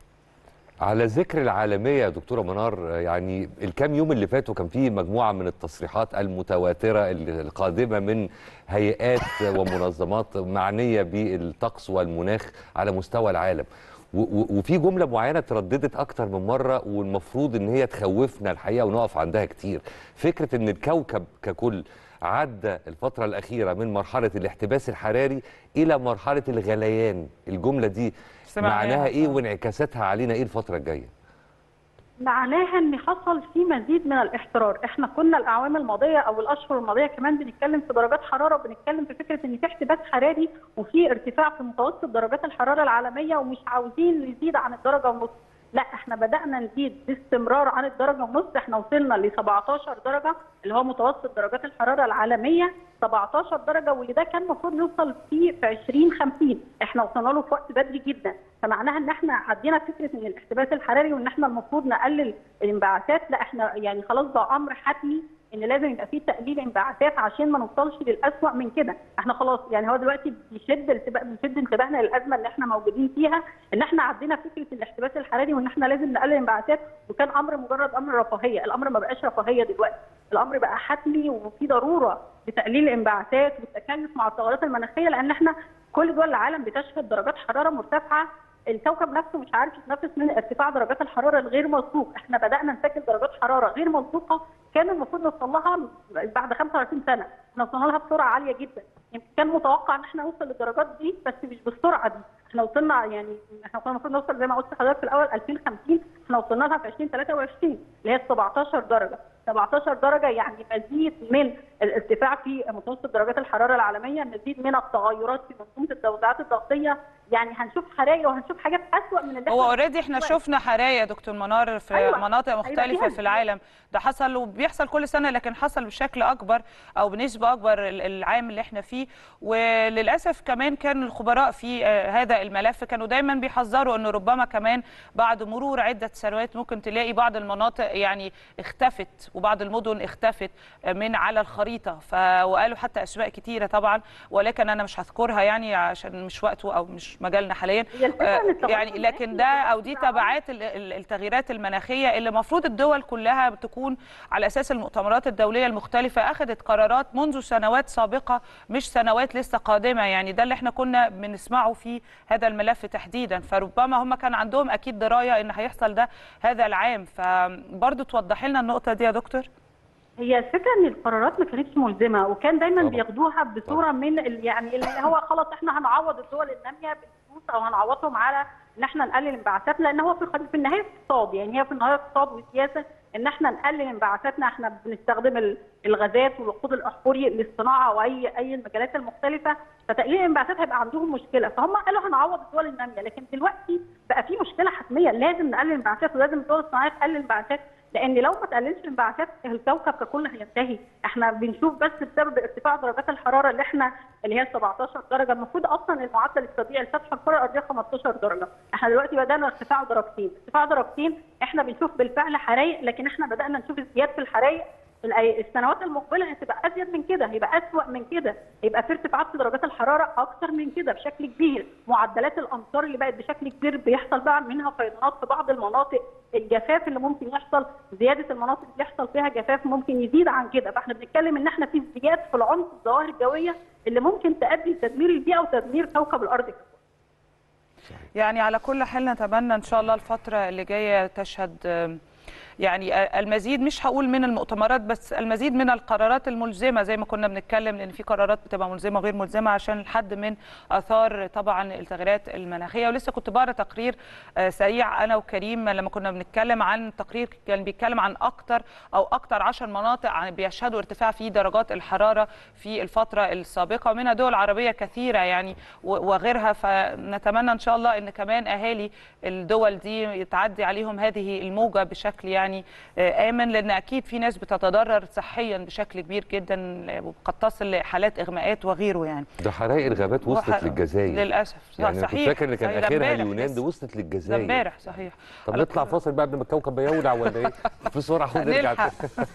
على ذكر العالمية يا دكتورة منار يعني الكام يوم اللي فاتوا كان في مجموعة من التصريحات المتواترة القادمة من هيئات ومنظمات معنية بالطقس والمناخ على مستوى العالم و- و- وفي جملة معينة ترددت أكتر من مرة والمفروض إن هي تخوفنا الحقيقة ونقف عندها كتير فكرة إن الكوكب ككل عدى الفترة الأخيرة من مرحلة الاحتباس الحراري إلى مرحلة الغليان الجملة دي سمعناها معناها إيه طبعاً. وانعكاساتها علينا إيه الفترة الجاية معناها ان حصل في مزيد من الاحترار، احنا كنا الاعوام الماضيه او الاشهر الماضيه كمان بنتكلم في درجات حراره وبنتكلم في فكره ان في احتباس حراري وفي ارتفاع في متوسط درجات الحراره العالميه ومش عاوزين نزيد عن الدرجه ونص، لا احنا بدانا نزيد باستمرار عن الدرجه ونص احنا وصلنا ل 17 درجه اللي هو متوسط درجات الحراره العالميه 17 درجه واللي ده كان المفروض نوصل فيه في 2050 احنا وصلنا له في وقت بدري جدا فمعناها ان احنا عدينا فكره ان الاحتباس الحراري وان احنا المفروض نقلل الانبعاثات لا احنا يعني خلاص بقى امر حتمي ان لازم يبقى فيه تقليل انبعاثات عشان ما نوصلش للاسوأ من كده احنا خلاص يعني هو دلوقتي بيشد التبا- بيشد انتباهنا للازمه اللي احنا موجودين فيها ان احنا عدينا فكره الاحتباس الحراري وان احنا لازم نقلل الانبعاثات وكان امر مجرد امر رفاهيه الامر ما بقاش رفاهيه دلوقتي الامر بقى حتمي وفي ضروره لتقليل الانبعاثات والتكيف مع التغيرات المناخيه لان احنا كل دول العالم بتشهد درجات حراره مرتفعه الكوكب نفسه مش عارف يتنفس من ارتفاع درجات الحراره الغير مسبوق، احنا بدانا نسجل درجات حراره غير مسبوقه كان المفروض نوصل لها بعد 25 سنه، احنا وصلنا لها بسرعه عاليه جدا، يمكن كان متوقع ان احنا نوصل للدرجات دي بس مش بالسرعه دي، احنا وصلنا يعني احنا كنا المفروض نوصل زي ما قلت لحضرتك في الاول 2050 احنا وصلنا لها في 2023 اللي هي 17 درجه، 17 درجه يعني مزيد من الارتفاع في متوسط درجات الحراره العالميه، مزيد من التغيرات في منظومه التوزيعات الضغطيه، يعني هنشوف حرايق وهنشوف حاجات اسوء من اللي هو إحنا اوريدي احنا دلوقتي. شفنا حرايق يا دكتور منار في أيوة. مناطق هيبقى مختلفه فيها في العالم ده حصل وبيحصل كل سنه لكن حصل بشكل اكبر او بنسبه اكبر ال- العام اللي احنا فيه وللاسف كمان كان الخبراء في آه، هذا الملف كانوا دايما بيحذروا انه ربما كمان بعد مرور عده سنوات ممكن تلاقي بعض المناطق يعني اختفت وبعض المدن اختفت آه، من على الخريطه ف وقالوا حتى اسماء كتيره طبعا ولكن انا مش هذكرها يعني عشان مش وقته او مش مجالنا حاليا هي الفكرة آه، إن التغير يعني لكن ده او دي تبعات ال- ال- التغييرات المناخيه اللي المفروض الدول كلها تكون على اساس المؤتمرات الدوليه المختلفه اخذت قرارات منذ سنوات سابقه مش سنوات لسه قادمه يعني ده اللي احنا كنا بنسمعه في هذا الملف تحديدا فربما هم كان عندهم اكيد درايه ان هيحصل ده هذا العام فبرضه توضح لنا النقطه دي يا دكتور هي الفكره ان القرارات ما كانتش ملزمه وكان دايما طبعا. بياخدوها بصوره من ال- يعني اللي هو خلاص احنا هنعوض الدول الناميه بالفلوس او هنعوضهم على ان احنا نقلل الانبعاثات لان هو في الخ- في النهايه اقتصاد يعني هي في النهايه اقتصاد وسياسه ان احنا نقلل انبعاثاتنا احنا بنستخدم ال- الغازات والوقود الاحفوري للصناعه واي اي المجالات المختلفه فتقليل الانبعاثات هيبقى عندهم مشكله فهم قالوا هنعوض الدول الناميه لكن دلوقتي بقى في مشكله حتميه لازم نقلل الانبعاثات ولازم الدول الصناعيه تقلل الانبعاثات لان لو ما تقللش الانبعاثات الكوكب ككل هينتهي احنا بنشوف بس بسبب ارتفاع درجات الحراره اللي احنا اللي هي 17 درجه المفروض اصلا المعدل الطبيعي لسطح الكره الارضيه 15 درجه احنا دلوقتي بدانا ارتفاع درجتين ارتفاع درجتين احنا بنشوف بالفعل حرايق لكن احنا بدانا نشوف ازدياد في الحرايق الأي- السنوات المقبله هتبقى ازيد من كده هيبقى اسوأ من كده هيبقى في ارتفاعات في درجات الحراره اكتر من كده بشكل كبير معدلات الامطار اللي بقت بشكل كبير بيحصل بقى منها فيضانات في بعض المناطق الجفاف اللي ممكن يحصل زياده المناطق اللي يحصل فيها جفاف ممكن يزيد عن كده فاحنا بنتكلم ان احنا في ازدياد في العنف الظواهر الجويه اللي ممكن تؤدي لتدمير البيئه وتدمير كوكب الارض يعني على كل حال نتمنى ان شاء الله الفتره اللي جايه تشهد آم، يعني المزيد مش هقول من المؤتمرات بس المزيد من القرارات الملزمه زي ما كنا بنتكلم لان في قرارات بتبقى ملزمه وغير ملزمه عشان الحد من اثار طبعا التغييرات المناخيه ولسه كنت بقرا تقرير آه، سريع انا وكريم لما كنا بنتكلم عن تقرير كان بيتكلم عن اكتر او اكتر 10 مناطق عن بيشهدوا ارتفاع في درجات الحراره في الفتره السابقه ومنها دول عربيه كثيره يعني و- وغيرها فنتمنى ان شاء الله ان كمان اهالي الدول دي يتعدي عليهم هذه الموجه بشكل يعني آه، امن لان اكيد في ناس بتتضرر صحيا بشكل كبير جدا وقد تصل لحالات اغماءات وغيره يعني ده حرائق الغابات وصلت وح- للجزائر للاسف يعني أنا كنت صحيح فاكر ان كان صحيح. ده اخرها امبارح اليونان لسه. دي وصلت ده للجزائر امبارح صحيح طب نطلع فاصل بقى قبل ما الكوكب يولع ولا ايه بسرعه ونرجع نلحق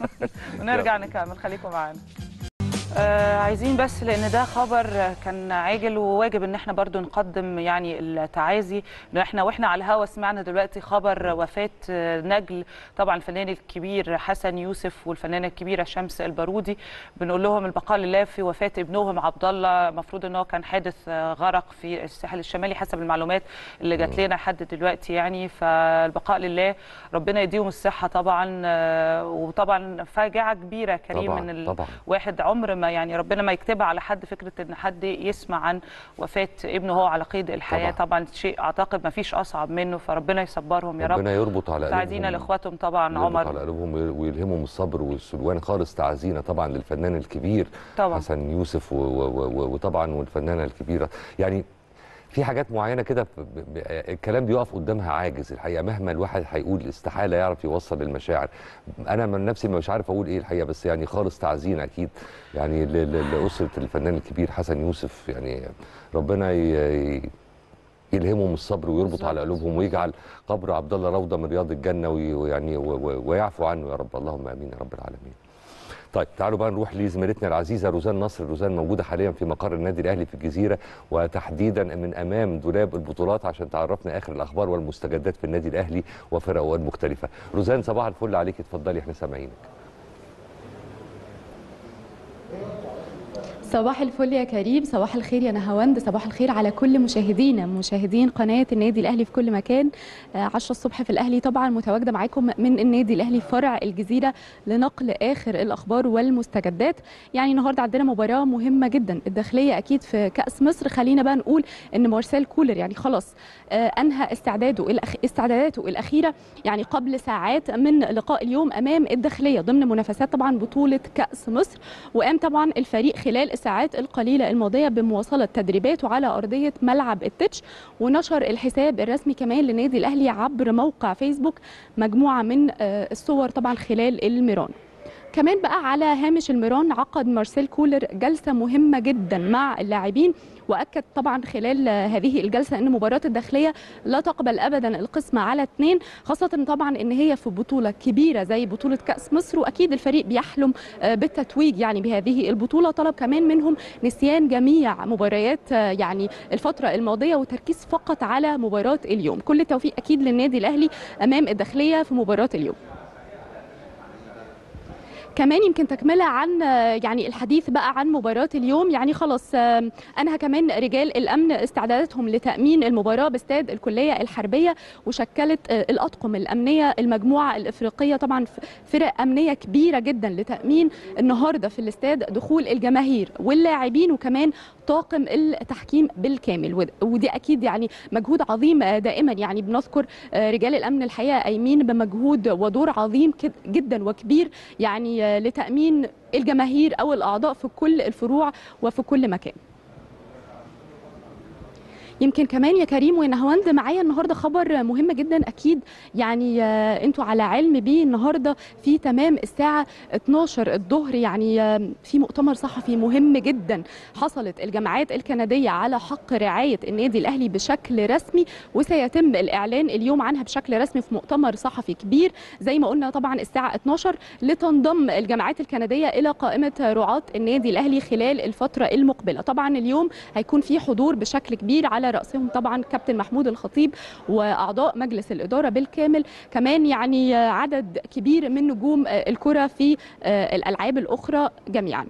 ونرجع نكمل خليكم معانا آه عايزين بس لان ده خبر كان عاجل وواجب ان احنا برضو نقدم يعني التعازي لان احنا واحنا على الهوا سمعنا دلوقتي خبر وفاه آه، نجل طبعا الفنان الكبير حسن يوسف والفنانه الكبيره شمس البارودي بنقول لهم البقاء لله في وفاه ابنهم عبد الله المفروض ان هو كان حادث آه، غرق في الساحل الشمالي حسب المعلومات اللي جات لنا لحد دلوقتي يعني فالبقاء لله ربنا يديهم الصحه طبعا آه، وطبعا فاجعه كبيره كريم طبعاً، من ال... طبعاً. واحد عمر ما يعني ربنا ما يكتبها على حد فكره ان حد يسمع عن وفاه ابنه هو على قيد الحياه طبعا, طبعا شيء اعتقد ما فيش اصعب منه فربنا يصبرهم يا رب ربنا يربط على تعزينا قلوبهم لاخواتهم طبعا يربط عمر على قلوبهم ويل- ويلهمهم الصبر والسلوان خالص تعزينا طبعا للفنان الكبير طبعاً. حسن يوسف و- و- و- وطبعا والفنانه الكبيره يعني في حاجات معينه كده ب- ب- الكلام بيقف قدامها عاجز الحقيقه مهما الواحد هيقول استحاله يعرف يوصل المشاعر انا من نفسي مش عارف اقول ايه الحقيقه بس يعني خالص تعزينا اكيد يعني ل- ل- لاسره الفنان الكبير حسن يوسف يعني ربنا ي- ي- يلهمهم الصبر ويربط على قلوبهم ويجعل قبر عبد الله روضه من رياض الجنه وي- ويعني و- و- ويعفو عنه يا رب اللهم امين يا رب العالمين. طيب تعالوا بقى نروح لزميلتنا العزيزه روزان نصر، روزان موجوده حاليا في مقر النادي الاهلي في الجزيره وتحديدا من امام دولاب البطولات عشان تعرفنا اخر الاخبار والمستجدات في النادي الاهلي وفرقه المختلفه. روزان صباح الفل عليك اتفضلي احنا سامعينك. صباح الفل يا كريم صباح الخير يا نهاوند صباح الخير على كل مشاهدينا مشاهدين قناة النادي الأهلي في كل مكان آه، 10 الصبح في الأهلي طبعا متواجدة معاكم من النادي الأهلي فرع الجزيرة لنقل آخر الأخبار والمستجدات يعني النهاردة عندنا مباراة مهمة جدا الداخلية أكيد في كأس مصر خلينا بقى نقول إن مارسيل كولر يعني خلاص آه، أنهى استعداده الأخ... استعداداته الأخيرة يعني قبل ساعات من لقاء اليوم أمام الداخلية ضمن منافسات طبعا بطولة كأس مصر وقام طبعا الفريق خلال الساعات القليلة الماضية بمواصلة تدريباته على أرضية ملعب التتش ونشر الحساب الرسمي كمان لنادي الأهلي عبر موقع فيسبوك مجموعة من آه، الصور طبعا خلال الميران كمان بقى على هامش الميران عقد مارسيل كولر جلسة مهمة جدا مع اللاعبين واكد طبعا خلال هذه الجلسه ان مباراه الداخليه لا تقبل ابدا القسمه على اثنين خاصه طبعا ان هي في بطوله كبيره زي بطوله كاس مصر واكيد الفريق بيحلم آه، بالتتويج يعني بهذه البطوله طلب كمان منهم نسيان جميع مباريات آه، يعني الفتره الماضيه وتركيز فقط على مباراه اليوم كل التوفيق اكيد للنادي الاهلي امام الداخليه في مباراه اليوم كمان يمكن تكمله عن آه، يعني الحديث بقى عن مباراه اليوم يعني خلاص آه، انهى كمان رجال الامن استعداداتهم لتامين المباراه باستاد الكليه الحربيه وشكلت آه، الاطقم الامنيه المجموعه الافريقيه طبعا ف- فرق امنيه كبيره جدا لتامين النهارده في الاستاد دخول الجماهير واللاعبين وكمان طاقم التحكيم بالكامل ود- ودي اكيد يعني مجهود عظيم آه، دائما يعني بنذكر آه، رجال الامن الحقيقه قايمين بمجهود ودور عظيم كد- جدا وكبير يعني آه، لتامين الجماهير او الاعضاء في كل الفروع وفي كل مكان يمكن كمان يا كريم ونهاوند معايا النهارده خبر مهم جدا اكيد يعني آه، انتوا على علم بيه النهارده في تمام الساعه 12 الظهر يعني آه، في مؤتمر صحفي مهم جدا حصلت الجامعات الكنديه على حق رعايه النادي الاهلي بشكل رسمي وسيتم الاعلان اليوم عنها بشكل رسمي في مؤتمر صحفي كبير زي ما قلنا طبعا الساعه 12 لتنضم الجامعات الكنديه الى قائمه رعاه النادي الاهلي خلال الفتره المقبله طبعا اليوم هيكون في حضور بشكل كبير على راسهم طبعا كابتن محمود الخطيب واعضاء مجلس الاداره بالكامل كمان يعني عدد كبير من نجوم الكره في الالعاب الاخرى جميعا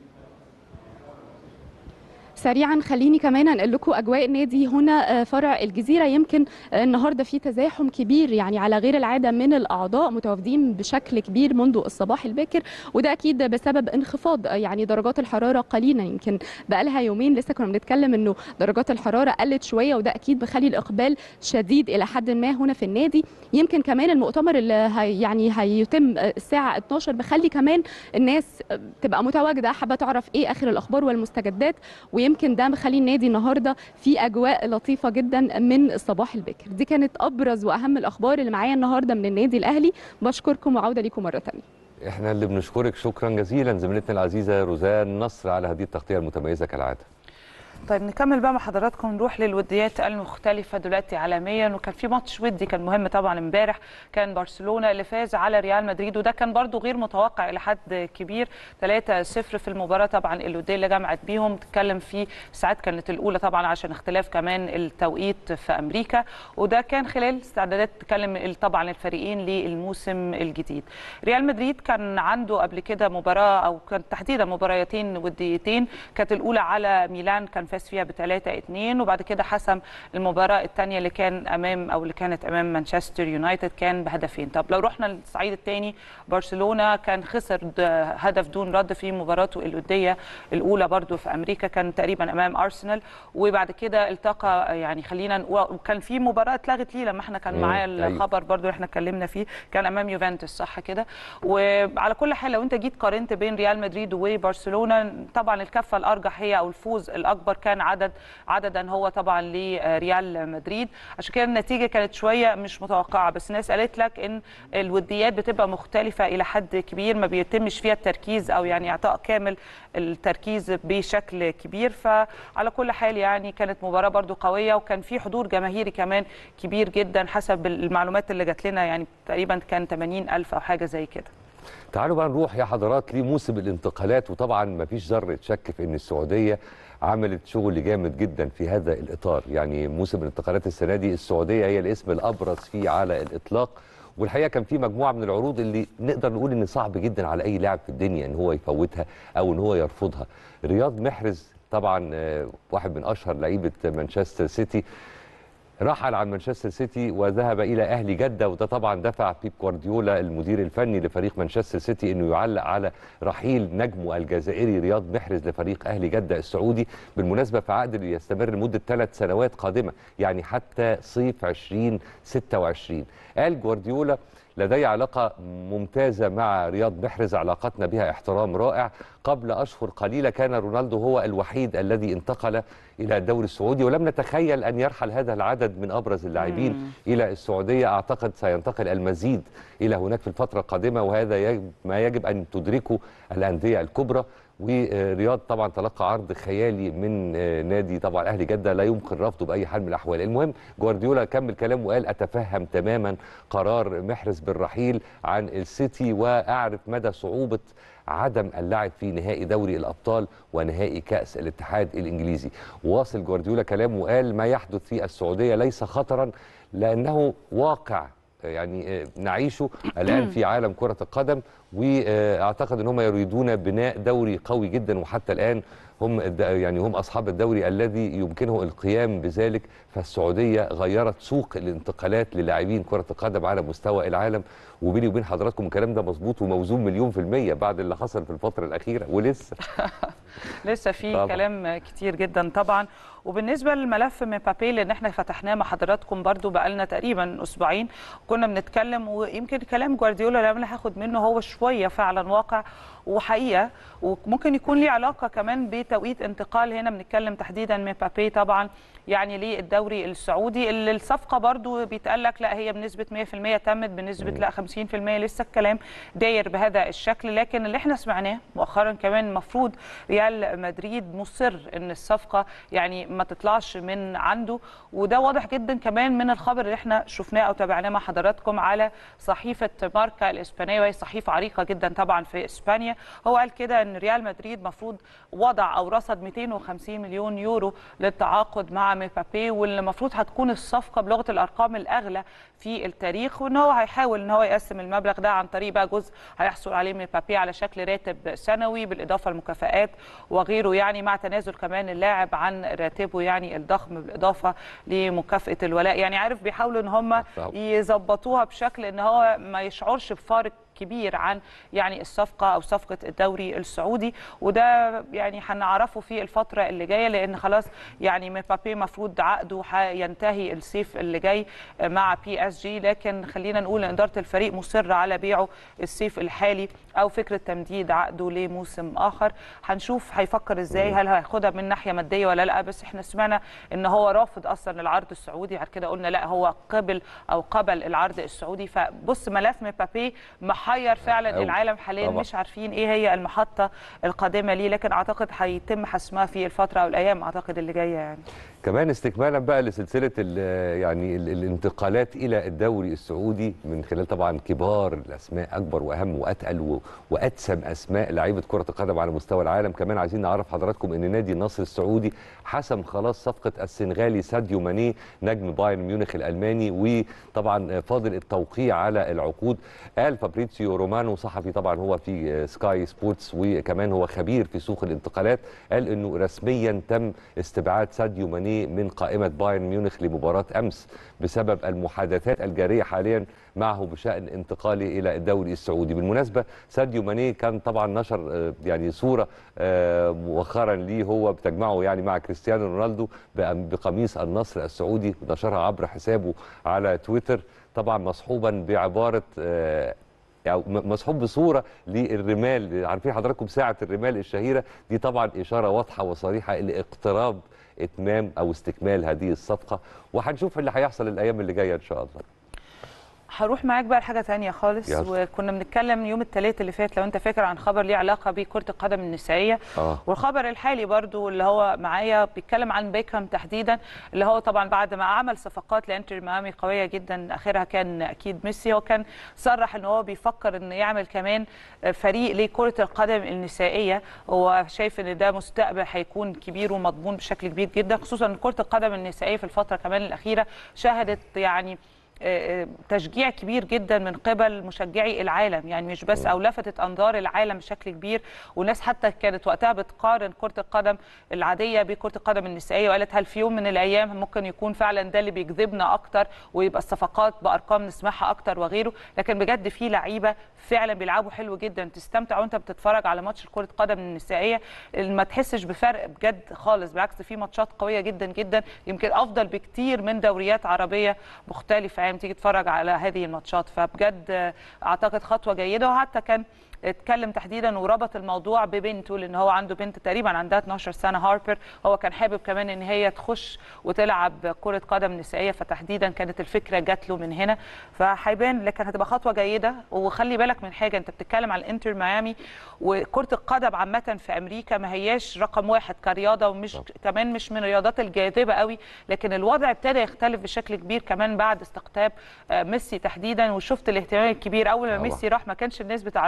سريعا خليني كمان انقل لكم اجواء النادي هنا آه، فرع الجزيره يمكن آه، النهارده في تزاحم كبير يعني على غير العاده من الاعضاء متواجدين بشكل كبير منذ الصباح الباكر وده اكيد بسبب انخفاض آه، يعني درجات الحراره قليلا يمكن بقالها يومين لسه كنا بنتكلم انه درجات الحراره قلت شويه وده اكيد بخلي الاقبال شديد الى حد ما هنا في النادي يمكن كمان المؤتمر اللي هي يعني هيتم آه، الساعه 12 بخلي كمان الناس آه، تبقى متواجده حابه تعرف ايه اخر الاخبار والمستجدات ويمكن ده مخلي النادي النهارده في اجواء لطيفه جدا من الصباح الباكر دي كانت ابرز واهم الاخبار اللي معايا النهارده من النادي الاهلي بشكركم وعوده ليكم مره ثانيه احنا اللي بنشكرك شكرا جزيلا زميلتنا العزيزه روزان نصر على هذه التغطيه المتميزه كالعاده طيب نكمل بقى مع حضراتكم نروح للوديات المختلفة دلوقتي عالميا وكان في ماتش ودي كان مهم طبعا امبارح كان برشلونة اللي فاز على ريال مدريد وده كان برضو غير متوقع إلى حد كبير 3-0 في المباراة طبعا الودية اللي جمعت بيهم تتكلم في ساعات كانت الأولى طبعا عشان اختلاف كمان التوقيت في أمريكا وده كان خلال استعدادات تتكلم طبعا الفريقين للموسم الجديد ريال مدريد كان عنده قبل كده مباراة أو كان تحديدا مباراتين وديتين كانت الأولى على ميلان كان فاز فيها ب 3 2 وبعد كده حسم المباراه الثانيه اللي كان امام او اللي كانت امام مانشستر يونايتد كان بهدفين طب لو رحنا للصعيد الثاني برشلونه كان خسر د- هدف دون رد في مباراته الوديه الاولى برضو في امريكا كان تقريبا امام ارسنال وبعد كده التقى يعني خلينا نقول وكان في مباراه اتلغت ليه لما احنا كان مم، معايا أيوة. الخبر برضو اللي احنا اتكلمنا فيه كان امام يوفنتوس صح كده وعلى كل حال لو انت جيت قارنت بين ريال مدريد وبرشلونه طبعا الكفه الارجح هي او الفوز الاكبر كان عدد عددا هو طبعا لريال مدريد عشان كده النتيجه كانت شويه مش متوقعه بس الناس قالت لك ان الوديات بتبقى مختلفه الى حد كبير ما بيتمش فيها التركيز او يعني اعطاء كامل التركيز بشكل كبير فعلى كل حال يعني كانت مباراه برضو قويه وكان في حضور جماهيري كمان كبير جدا حسب المعلومات اللي جات لنا يعني تقريبا كان 80 الف او حاجه زي كده تعالوا بقى نروح يا حضرات لموسم الانتقالات وطبعا ما فيش ذره شك في ان السعوديه عملت شغل جامد جدا في هذا الاطار يعني موسم الانتقالات السنه دي السعوديه هي الاسم الابرز فيه على الاطلاق والحقيقه كان في مجموعه من العروض اللي نقدر نقول ان صعب جدا على اي لاعب في الدنيا ان هو يفوتها او ان هو يرفضها رياض محرز طبعا آه، واحد من اشهر لعيبه مانشستر سيتي رحل عن مانشستر سيتي وذهب الى اهلي جده وده طبعا دفع بيب جوارديولا المدير الفني لفريق مانشستر سيتي انه يعلق على رحيل نجمه الجزائري رياض محرز لفريق اهلي جده السعودي بالمناسبه في عقد يستمر لمده ثلاث سنوات قادمه يعني حتى صيف 2026 قال جوارديولا لدي علاقة ممتازة مع رياض محرز علاقتنا بها احترام رائع قبل أشهر قليلة كان رونالدو هو الوحيد الذي انتقل إلى الدوري السعودي ولم نتخيل أن يرحل هذا العدد من أبرز اللاعبين مم. إلى السعودية أعتقد سينتقل المزيد إلى هناك في الفترة القادمة وهذا يجب ما يجب أن تدركه الأندية الكبرى ورياض طبعا تلقى عرض خيالي من آه، نادي طبعا اهلي جده لا يمكن رفضه باي حال من الاحوال المهم جوارديولا كمل كلامه وقال اتفهم تماما قرار محرز بالرحيل عن السيتي واعرف مدى صعوبه عدم اللعب في نهائي دوري الابطال ونهائي كاس الاتحاد الانجليزي واصل جوارديولا كلامه وقال ما يحدث في السعوديه ليس خطرا لانه واقع يعني آه، نعيشه الان في عالم كره القدم واعتقد ان هم يريدون بناء دوري قوي جدا وحتى الان هم الد- يعني هم اصحاب الدوري الذي يمكنه القيام بذلك فالسعوديه غيرت سوق الانتقالات للاعبين كره القدم على مستوى العالم وبيني وبين حضراتكم الكلام ده مظبوط وموزون مليون في الميه بعد اللي حصل في الفتره الاخيره ولسه لسه في طبعاً. كلام كتير جدا طبعا وبالنسبه للملف مبابي لان احنا فتحناه مع حضراتكم برضو بقالنا تقريبا اسبوعين كنا بنتكلم ويمكن كلام جوارديولا اللي انا هاخد منه هو شويه فعلا واقع وحقيقه وممكن يكون ليه علاقه كمان بتوقيت انتقال هنا بنتكلم تحديدا مبابي طبعا يعني للدوري السعودي اللي الصفقه برضو بيتقال لك لا هي بنسبه 100% تمت بنسبه لا 50% لسه الكلام داير بهذا الشكل لكن اللي احنا سمعناه مؤخرا كمان المفروض ريال مدريد مصر ان الصفقه يعني ما تطلعش من عنده وده واضح جدا كمان من الخبر اللي احنا شفناه او تابعناه مع حضراتكم على صحيفه ماركا الاسبانيه وهي صحيفه عريقه جدا طبعا في اسبانيا هو قال كده ان ريال مدريد مفروض وضع او رصد 250 مليون يورو للتعاقد مع مبابي واللي المفروض هتكون الصفقه بلغه الارقام الاغلى في التاريخ وان هو هيحاول ان هو يقسم المبلغ ده عن طريق بقى جزء هيحصل عليه مبابي على شكل راتب سنوي بالاضافه للمكافآت وغيره يعني مع تنازل كمان اللاعب عن راتبه يعني الضخم بالاضافه لمكافاه الولاء يعني عارف بيحاولوا ان هم يظبطوها بشكل ان هو ما يشعرش بفارق كبير عن يعني الصفقه او صفقه الدوري السعودي وده يعني هنعرفه في الفتره اللي جايه لان خلاص يعني مبابي مفروض عقده هينتهي الصيف اللي جاي مع بي اس جي لكن خلينا نقول ان اداره الفريق مصره على بيعه الصيف الحالي او فكره تمديد عقده لموسم اخر هنشوف هيفكر ازاي هل هياخدها من ناحيه ماديه ولا لا بس احنا سمعنا ان هو رافض اصلا العرض السعودي بعد كده قلنا لا هو قبل او قبل العرض السعودي فبص ملف مبابي محير فعلا أوي. العالم حاليا طبعا. مش عارفين ايه هي المحطه القادمه ليه لكن اعتقد هيتم حسمها في الفتره او الايام اعتقد اللي جايه يعني كمان استكمالا بقى لسلسله ال- يعني ال- الانتقالات الى الدوري السعودي من خلال طبعا كبار الاسماء اكبر واهم واتقل و- واتسم اسماء لعيبه كره القدم على مستوى العالم كمان عايزين نعرف حضراتكم ان نادي النصر السعودي حسم خلاص صفقه السنغالي ساديو ماني نجم بايرن ميونخ الالماني وطبعا فاضل التوقيع على العقود قال فابريتسيو رومانو صحفي طبعا هو في سكاي سبورتس وكمان هو خبير في سوق الانتقالات قال انه رسميا تم استبعاد ساديو ماني من قائمه بايرن ميونخ لمباراه امس بسبب المحادثات الجاريه حاليا معه بشان انتقاله الى الدوري السعودي بالمناسبه ساديو ماني كان طبعا نشر آه، يعني صوره آه، مؤخرا ليه هو بتجمعه يعني مع كريستيانو رونالدو بأم- بقميص النصر السعودي نشرها عبر حسابه على تويتر طبعا مصحوبا بعباره آه، أو م- مصحوب بصوره للرمال عارفين حضراتكم ساعه الرمال الشهيره دي طبعا اشاره واضحه وصريحه لاقتراب اتمام او استكمال هذه الصفقه وهنشوف اللي هيحصل الايام اللي جايه ان شاء الله هروح معاك بقى لحاجه تانية خالص يلا. وكنا بنتكلم يوم الثلاث اللي فات لو انت فاكر عن خبر ليه علاقه بكره القدم النسائيه اه والخبر الحالي برضو اللي هو معايا بيتكلم عن بيكهام تحديدا اللي هو طبعا بعد ما عمل صفقات لانتر ميامي قويه جدا اخرها كان اكيد ميسي هو كان صرح ان هو بيفكر انه يعمل كمان فريق لكره القدم النسائيه هو شايف ان ده مستقبل هيكون كبير ومضمون بشكل كبير جدا خصوصا ان كره القدم النسائيه في الفتره كمان الاخيره شهدت يعني آه، تشجيع كبير جدا من قبل مشجعي العالم يعني مش بس او لفتت انظار العالم بشكل كبير والناس حتى كانت وقتها بتقارن كره القدم العاديه بكره القدم النسائيه وقالت هل في يوم من الايام ممكن يكون فعلا ده اللي بيجذبنا اكتر ويبقى الصفقات بارقام نسمعها اكتر وغيره لكن بجد في لعيبه فعلا بيلعبوا حلو جدا تستمتع وانت بتتفرج على ماتش كره قدم النسائيه ما تحسش بفرق بجد خالص بالعكس في ماتشات قويه جدا جدا يمكن افضل بكتير من دوريات عربيه مختلفه يعني تيجي تتفرج على هذه الماتشات فبجد آه، اعتقد خطوه جيده وحتى كان اتكلم تحديدا وربط الموضوع ببنته لان هو عنده بنت تقريبا عندها 12 سنه هاربر هو كان حابب كمان ان هي تخش وتلعب كره قدم نسائيه فتحديدا كانت الفكره جات له من هنا فهيبان لكن هتبقى خطوه جيده وخلي بالك من حاجه انت بتتكلم على الانتر ميامي وكره القدم عامه في امريكا ما هياش رقم واحد كرياضه ومش كمان مش من الرياضات الجاذبه قوي لكن الوضع ابتدى يختلف بشكل كبير كمان بعد استقطاب آه، ميسي تحديدا وشفت الاهتمام الكبير اول ما طبعا. ميسي راح ما كانش الناس بتعرفه بشكل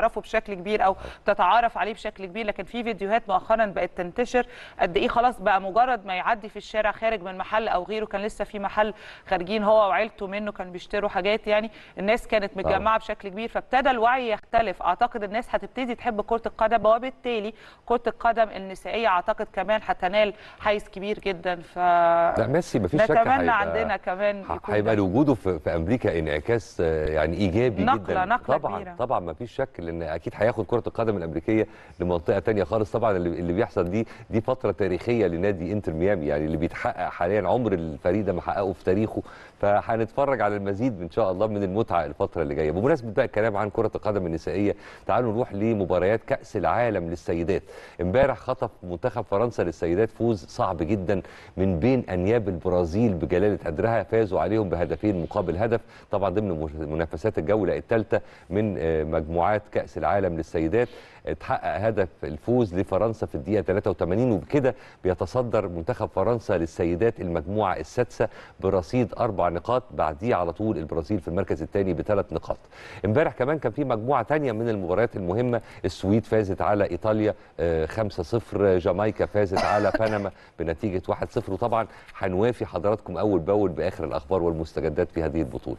بشكل كبير او تتعارف عليه بشكل كبير لكن في فيديوهات مؤخرا بقت تنتشر قد ايه خلاص بقى مجرد ما يعدي في الشارع خارج من محل او غيره كان لسه في محل خارجين هو وعيلته منه كانوا بيشتروا حاجات يعني الناس كانت متجمعه بشكل كبير فابتدى الوعي يختلف اعتقد الناس هتبتدي تحب كره القدم وبالتالي كره القدم النسائيه اعتقد كمان هتنال حيز كبير جدا ف لا ميسي مفيش شك نتمنى هيبقى- عندنا كمان يكون هيبقى ده. وجوده في, في امريكا انعكاس آه، يعني ايجابي نقلة- جدا نقلة طبعا كبيرة. طبعا ما فيش شك لان اكيد هياخد كره القدم الامريكيه لمنطقه تانية خالص طبعا اللي, اللي بيحصل دي دي فتره تاريخيه لنادي انتر ميامي يعني اللي بيتحقق حاليا عمر الفريق ده ما حققه في تاريخه فهنتفرج على المزيد ان شاء الله من المتعه الفتره اللي جايه بمناسبه بقى الكلام عن كره القدم النسائيه تعالوا نروح لمباريات كاس العالم للسيدات امبارح خطف منتخب فرنسا للسيدات فوز صعب جدا من بين انياب البرازيل بجلاله قدرها فازوا عليهم بهدفين مقابل هدف طبعا ضمن منافسات الجوله الثالثه من آه، مجموعات كاس العالم للسيدات اتحقق هدف الفوز لفرنسا في الدقيقه 83 وبكده بيتصدر منتخب فرنسا للسيدات المجموعه السادسه برصيد اربع نقاط بعديه على طول البرازيل في المركز الثاني بثلاث نقاط امبارح كمان كان في مجموعه تانية من المباريات المهمه السويد فازت على ايطاليا آه، 5-0 جامايكا فازت على بنما بنتيجه 1-0 وطبعا هنوافي حضراتكم اول باول باخر الاخبار والمستجدات في هذه البطوله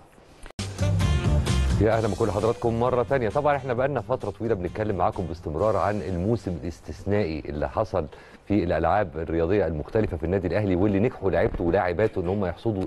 يا اهلا بكل حضراتكم مره تانية طبعا احنا بقالنا فتره طويله بنتكلم معاكم باستمرار عن الموسم الاستثنائي اللي حصل في الالعاب الرياضيه المختلفه في النادي الاهلي واللي نجحوا لعيبته ولاعباته ان هم يحصدوا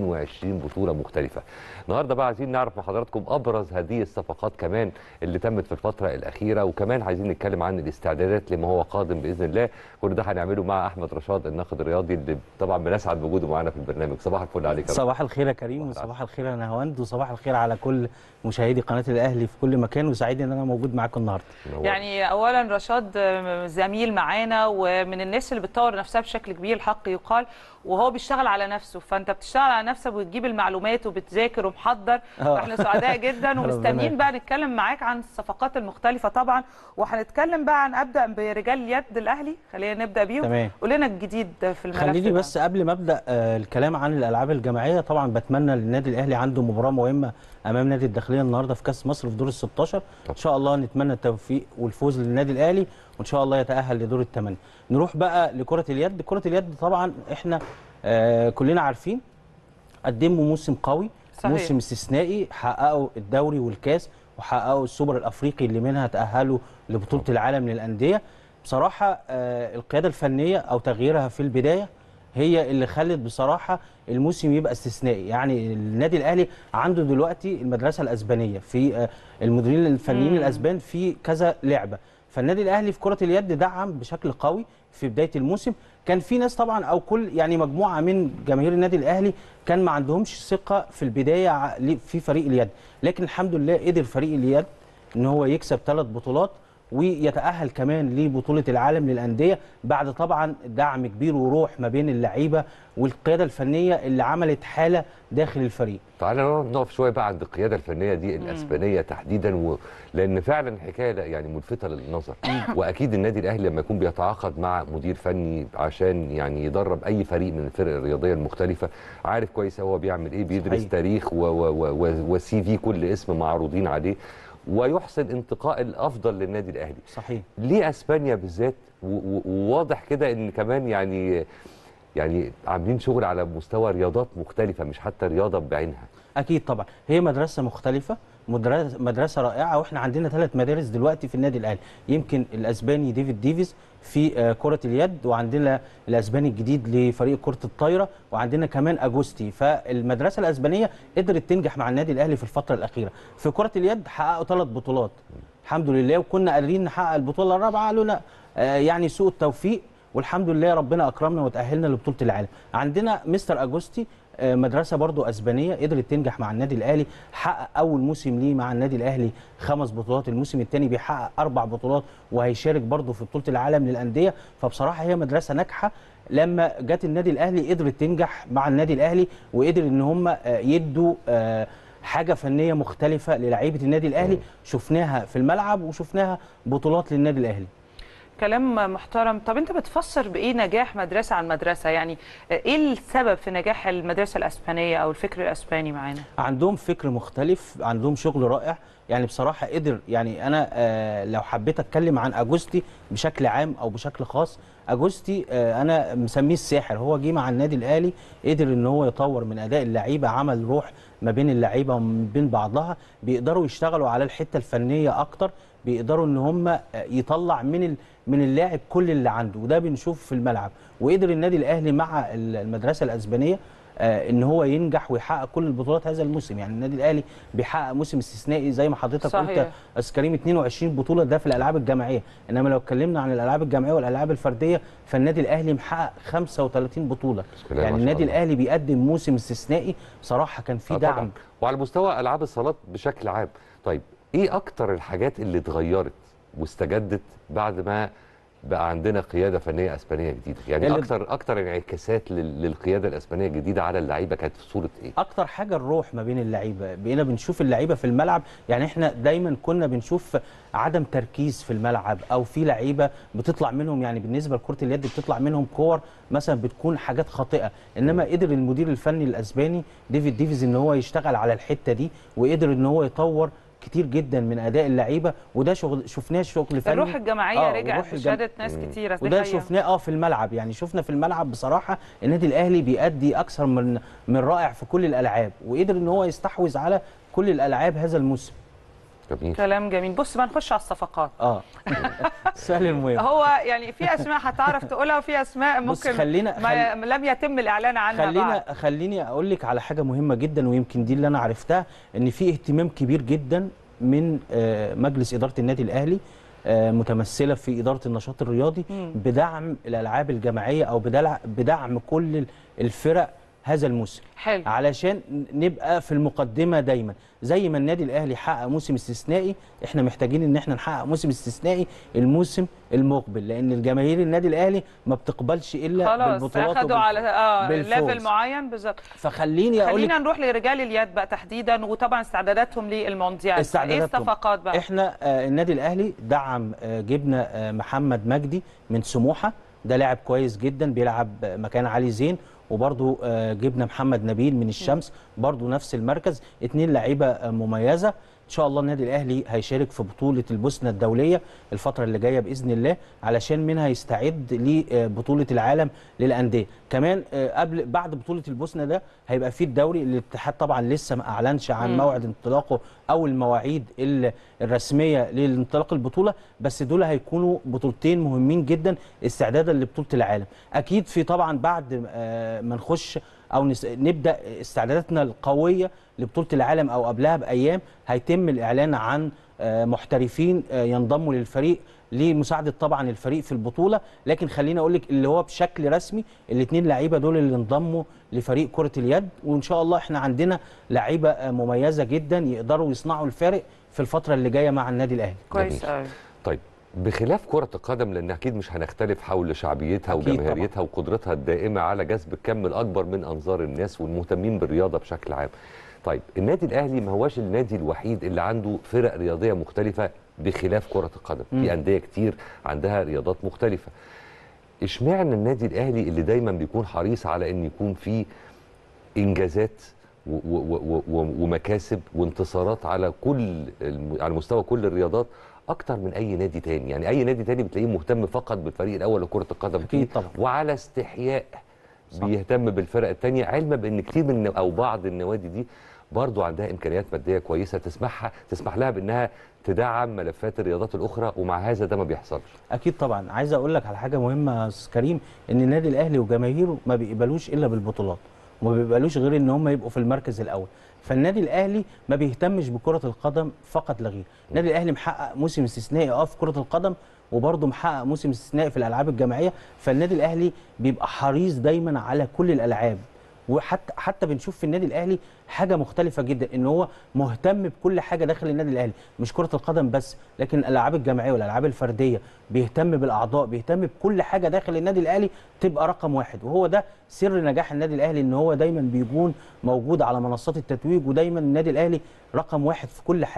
22 بطوله مختلفه النهارده بقى عايزين نعرف من حضراتكم ابرز هذه الصفقات كمان اللي تمت في الفتره الاخيره وكمان عايزين نتكلم عن الاستعدادات لما هو قادم باذن الله كل ده هنعمله مع احمد رشاد الناقد الرياضي اللي طبعا بنسعد بوجوده معانا في البرنامج صباح الفل عليك يا رب. صباح الخير يا كريم وصباح الخير يا نهاوند وصباح الخير على كل مشاهدي قناه الاهلي في كل مكان وسعيد ان انا موجود معاكم النهارده يعني اولا رشاد آه، زميل معانا ومن الناس اللي بتطور نفسها بشكل كبير الحق يقال وهو بيشتغل على نفسه فانت بتشتغل على نفسك وبتجيب المعلومات وبتذاكر ومحضر آه. فاحنا سعداء جدا ربنا ومستنيين بقى نتكلم معاك عن الصفقات المختلفه طبعا وهنتكلم بقى عن ابدا برجال اليد الاهلي خلينا نبدا بيهم تمام. قول لنا الجديد في الملف خليني ده. بس قبل ما ابدا آه، الكلام عن الالعاب الجماعيه طبعا بتمنى للنادي الاهلي عنده مباراه مهمه امام نادي الداخليه النهارده في كاس مصر في دور ال 16 ان شاء الله نتمنى التوفيق والفوز للنادي الاهلي وان شاء الله يتاهل لدور الثمانيه نروح بقى لكره اليد كره اليد طبعا احنا آه كلنا عارفين قدموا موسم قوي صحيح. موسم استثنائي حققوا الدوري والكاس وحققوا السوبر الافريقي اللي منها تاهلوا لبطوله العالم للانديه بصراحه آه، القياده الفنيه او تغييرها في البدايه هي اللي خلت بصراحه الموسم يبقى استثنائي يعني النادي الاهلي عنده دلوقتي المدرسه الاسبانيه في آه، المديرين الفنيين مم. الاسبان في كذا لعبه فالنادي الاهلي في كره اليد دعم بشكل قوي في بدايه الموسم كان في ناس طبعا او كل يعني مجموعه من جماهير النادي الاهلي كان ما عندهمش ثقه في البدايه ع- ل- في فريق اليد لكن الحمد لله قدر فريق اليد ان هو يكسب ثلاث بطولات ويتاهل كمان لبطوله العالم للانديه بعد طبعا دعم كبير وروح ما بين اللعيبه والقياده الفنيه اللي عملت حاله داخل الفريق تعالى نقف- نقف شويه بقى عند القياده الفنيه دي الاسبانيه تحديدا و... لان فعلا حكايه لا- يعني ملفته للنظر واكيد النادي الاهلي لما يكون بيتعاقد مع مدير فني عشان يعني يدرب اي فريق من الفرق الرياضيه المختلفه عارف كويس هو بيعمل ايه بيدرس صحيح. تاريخ و... و... و... وسي في كل اسم معروضين عليه ويحسن انتقاء الافضل للنادي الاهلي صحيح ليه اسبانيا بالذات و- و- وواضح كده ان كمان يعني يعني عاملين شغل على مستوى رياضات مختلفه مش حتى رياضه بعينها اكيد طبعا هي مدرسه مختلفه مدرسه مدرسه رائعه واحنا عندنا ثلاث مدارس دلوقتي في النادي الاهلي يمكن الاسباني ديفيد ديفيز في آه، كره اليد وعندنا الاسباني الجديد لفريق كره الطايره وعندنا كمان اجوستي فالمدرسه الاسبانيه قدرت تنجح مع النادي الاهلي في الفتره الاخيره في كره اليد حققوا ثلاث بطولات الحمد لله وكنا قادرين نحقق البطوله الرابعه قالوا لا آه، يعني سوء التوفيق والحمد لله ربنا اكرمنا وتاهلنا لبطوله العالم عندنا مستر اجوستي آه، مدرسه برضو اسبانيه قدرت تنجح مع النادي الاهلي حقق اول موسم ليه مع النادي الاهلي خمس بطولات الموسم الثاني بيحقق اربع بطولات وهيشارك برضو في بطوله العالم للانديه فبصراحه هي مدرسه ناجحه لما جت النادي الاهلي قدرت تنجح مع النادي الاهلي وقدر ان هم آه، يدوا آه، حاجه فنيه مختلفه للعيبه النادي الاهلي شفناها في الملعب وشفناها بطولات للنادي الاهلي كلام محترم طب انت بتفسر بايه نجاح مدرسه عن مدرسه يعني ايه السبب في نجاح المدرسه الاسبانيه او الفكر الاسباني معانا عندهم فكر مختلف عندهم شغل رائع يعني بصراحه قدر يعني انا آه لو حبيت اتكلم عن اجوستي بشكل عام او بشكل خاص اجوستي آه انا مسميه الساحر هو جه مع النادي الاهلي قدر ان هو يطور من اداء اللعيبه عمل روح ما بين اللعيبه وما بين بعضها بيقدروا يشتغلوا على الحته الفنيه اكتر بيقدروا ان هم يطلع من ال- من اللاعب كل اللي عنده وده بنشوفه في الملعب وقدر النادي الاهلي مع ال- المدرسه الاسبانيه آه، ان هو ينجح ويحقق كل البطولات هذا الموسم يعني النادي الاهلي بيحقق موسم استثنائي زي ما حضرتك صحيح. قلت استاذ كريم 22 بطوله ده في الالعاب الجماعيه انما لو اتكلمنا عن الالعاب الجماعيه والالعاب الفرديه فالنادي الاهلي محقق 35 بطوله الله يعني ما شاء النادي الله. الاهلي بيقدم موسم استثنائي بصراحه كان فيه آه دعم طبعاً. وعلى مستوى العاب الصالات بشكل عام طيب ايه اكتر الحاجات اللي اتغيرت واستجدت بعد ما بقى عندنا قياده فنيه اسبانيه جديده يعني اللي- اكتر اكتر انعكاسات لل- للقياده الاسبانيه الجديده على اللعيبه كانت في صوره ايه اكتر حاجه الروح ما بين اللعيبه بقينا بنشوف اللعيبه في الملعب يعني احنا دايما كنا بنشوف عدم تركيز في الملعب او في لعيبه بتطلع منهم يعني بالنسبه لكره اليد بتطلع منهم كور مثلا بتكون حاجات خاطئه انما قدر المدير الفني الاسباني ديفيد ديفيز ان هو يشتغل على الحته دي وقدر ان هو يطور كتير جدا من اداء اللعيبه وده شغل شفناه شغل فني الروح الجماعيه آه، رجعت والروح الجم- بشهاده ناس كتيره دي وده حقيقة. شفناه اه في الملعب يعني شفنا في الملعب بصراحه النادي الاهلي بيأدي اكثر من من رائع في كل الالعاب وقدر ان هو يستحوذ على كل الالعاب هذا الموسم جميل كلام جميل بص بقى نخش على الصفقات اه السؤال المهم هو يعني في اسماء هتعرف تقولها وفي اسماء بص، ممكن خلينا- ما لم يتم الاعلان عنها بعد خلينا خليني اقول لك على حاجه مهمه جدا ويمكن دي اللي انا عرفتها ان في اهتمام كبير جدا من آه، مجلس اداره النادي الاهلي آه، متمثله في اداره النشاط الرياضي مم. بدعم الالعاب الجماعيه او بدلع- بدعم كل الفرق هذا الموسم حلو علشان نبقى في المقدمه دايما زي ما النادي الاهلي حقق موسم استثنائي احنا محتاجين ان احنا نحقق موسم استثنائي الموسم المقبل لان الجماهير النادي الاهلي ما بتقبلش الا خلاص بالبطولات اخدوا على اه بالفوز. ليفل معين بالظبط فخليني اقول خلينا لك نروح لرجال اليد بقى تحديدا وطبعا استعداداتهم للمونديال ايه استعداداتهم. الصفقات بقى احنا آه النادي الاهلي دعم آه جبنا آه محمد مجدي من سموحه ده لاعب كويس جدا بيلعب آه، مكان علي زين وبرضو آه جبنا محمد نبيل من الشمس برضو نفس المركز اتنين لعيبه آه مميزه ان شاء الله النادي الاهلي هيشارك في بطوله البوسنه الدوليه الفتره اللي جايه باذن الله علشان منها يستعد لبطوله العالم للانديه كمان آه، قبل بعد بطوله البوسنه ده هيبقى في الدوري الاتحاد طبعا لسه ما اعلنش عن مم. موعد انطلاقه او المواعيد ال- الرسميه لانطلاق البطوله بس دول هيكونوا بطولتين مهمين جدا استعدادا لبطوله العالم اكيد في طبعا بعد آه، ما نخش او نس- نبدا استعداداتنا القويه لبطوله العالم او قبلها بايام هيتم الاعلان عن آه، محترفين آه، ينضموا للفريق لمساعده طبعا الفريق في البطوله لكن خليني اقول لك اللي هو بشكل رسمي الاثنين لعيبه دول اللي انضموا لفريق كره اليد وان شاء الله احنا عندنا لعيبه آه، مميزه جدا يقدروا يصنعوا الفارق في الفتره اللي جايه مع النادي الاهلي كويس جميل. قوي طيب بخلاف كرة القدم لأن أكيد مش هنختلف حول شعبيتها أكيد وجماهيريتها وقدرتها الدائمة على جذب الكم الأكبر من أنظار الناس والمهتمين بالرياضة بشكل عام. طيب النادي الأهلي ما هوش النادي الوحيد اللي عنده فرق رياضية مختلفة بخلاف كرة القدم، مم. في أندية كتير عندها رياضات مختلفة. اشمعنى النادي الأهلي اللي دايما بيكون حريص على إن يكون فيه إنجازات و- و- و- و- ومكاسب وانتصارات على كل الم- على مستوى كل الرياضات اكتر من اي نادي تاني يعني اي نادي تاني بتلاقيه مهتم فقط بالفريق الاول لكره القدم أكيد فيه طبعا. وعلى استحياء صح. بيهتم بالفرق التانية علما بان كتير من او بعض النوادي دي برضو عندها امكانيات ماديه كويسه تسمحها تسمح لها بانها تدعم ملفات الرياضات الاخرى ومع هذا ده ما بيحصلش اكيد طبعا عايز اقول لك على حاجه مهمه يا استاذ كريم ان النادي الاهلي وجماهيره ما بيقبلوش الا بالبطولات وما بيقبلوش غير ان هم يبقوا في المركز الاول فالنادي الاهلي ما بيهتمش بكره القدم فقط لا غير النادي الاهلي محقق موسم استثنائي اه في كره القدم وبرضه محقق موسم استثنائي في الالعاب الجماعيه فالنادي الاهلي بيبقى حريص دايما على كل الالعاب وحتى حتى بنشوف في النادي الاهلي حاجه مختلفه جدا ان هو مهتم بكل حاجه داخل النادي الاهلي مش كره القدم بس لكن الالعاب الجماعيه والالعاب الفرديه بيهتم بالاعضاء بيهتم بكل حاجه داخل النادي الاهلي تبقى رقم واحد وهو ده سر نجاح النادي الاهلي ان هو دايما بيكون موجود على منصات التتويج ودايما النادي الاهلي رقم واحد في كل حاجه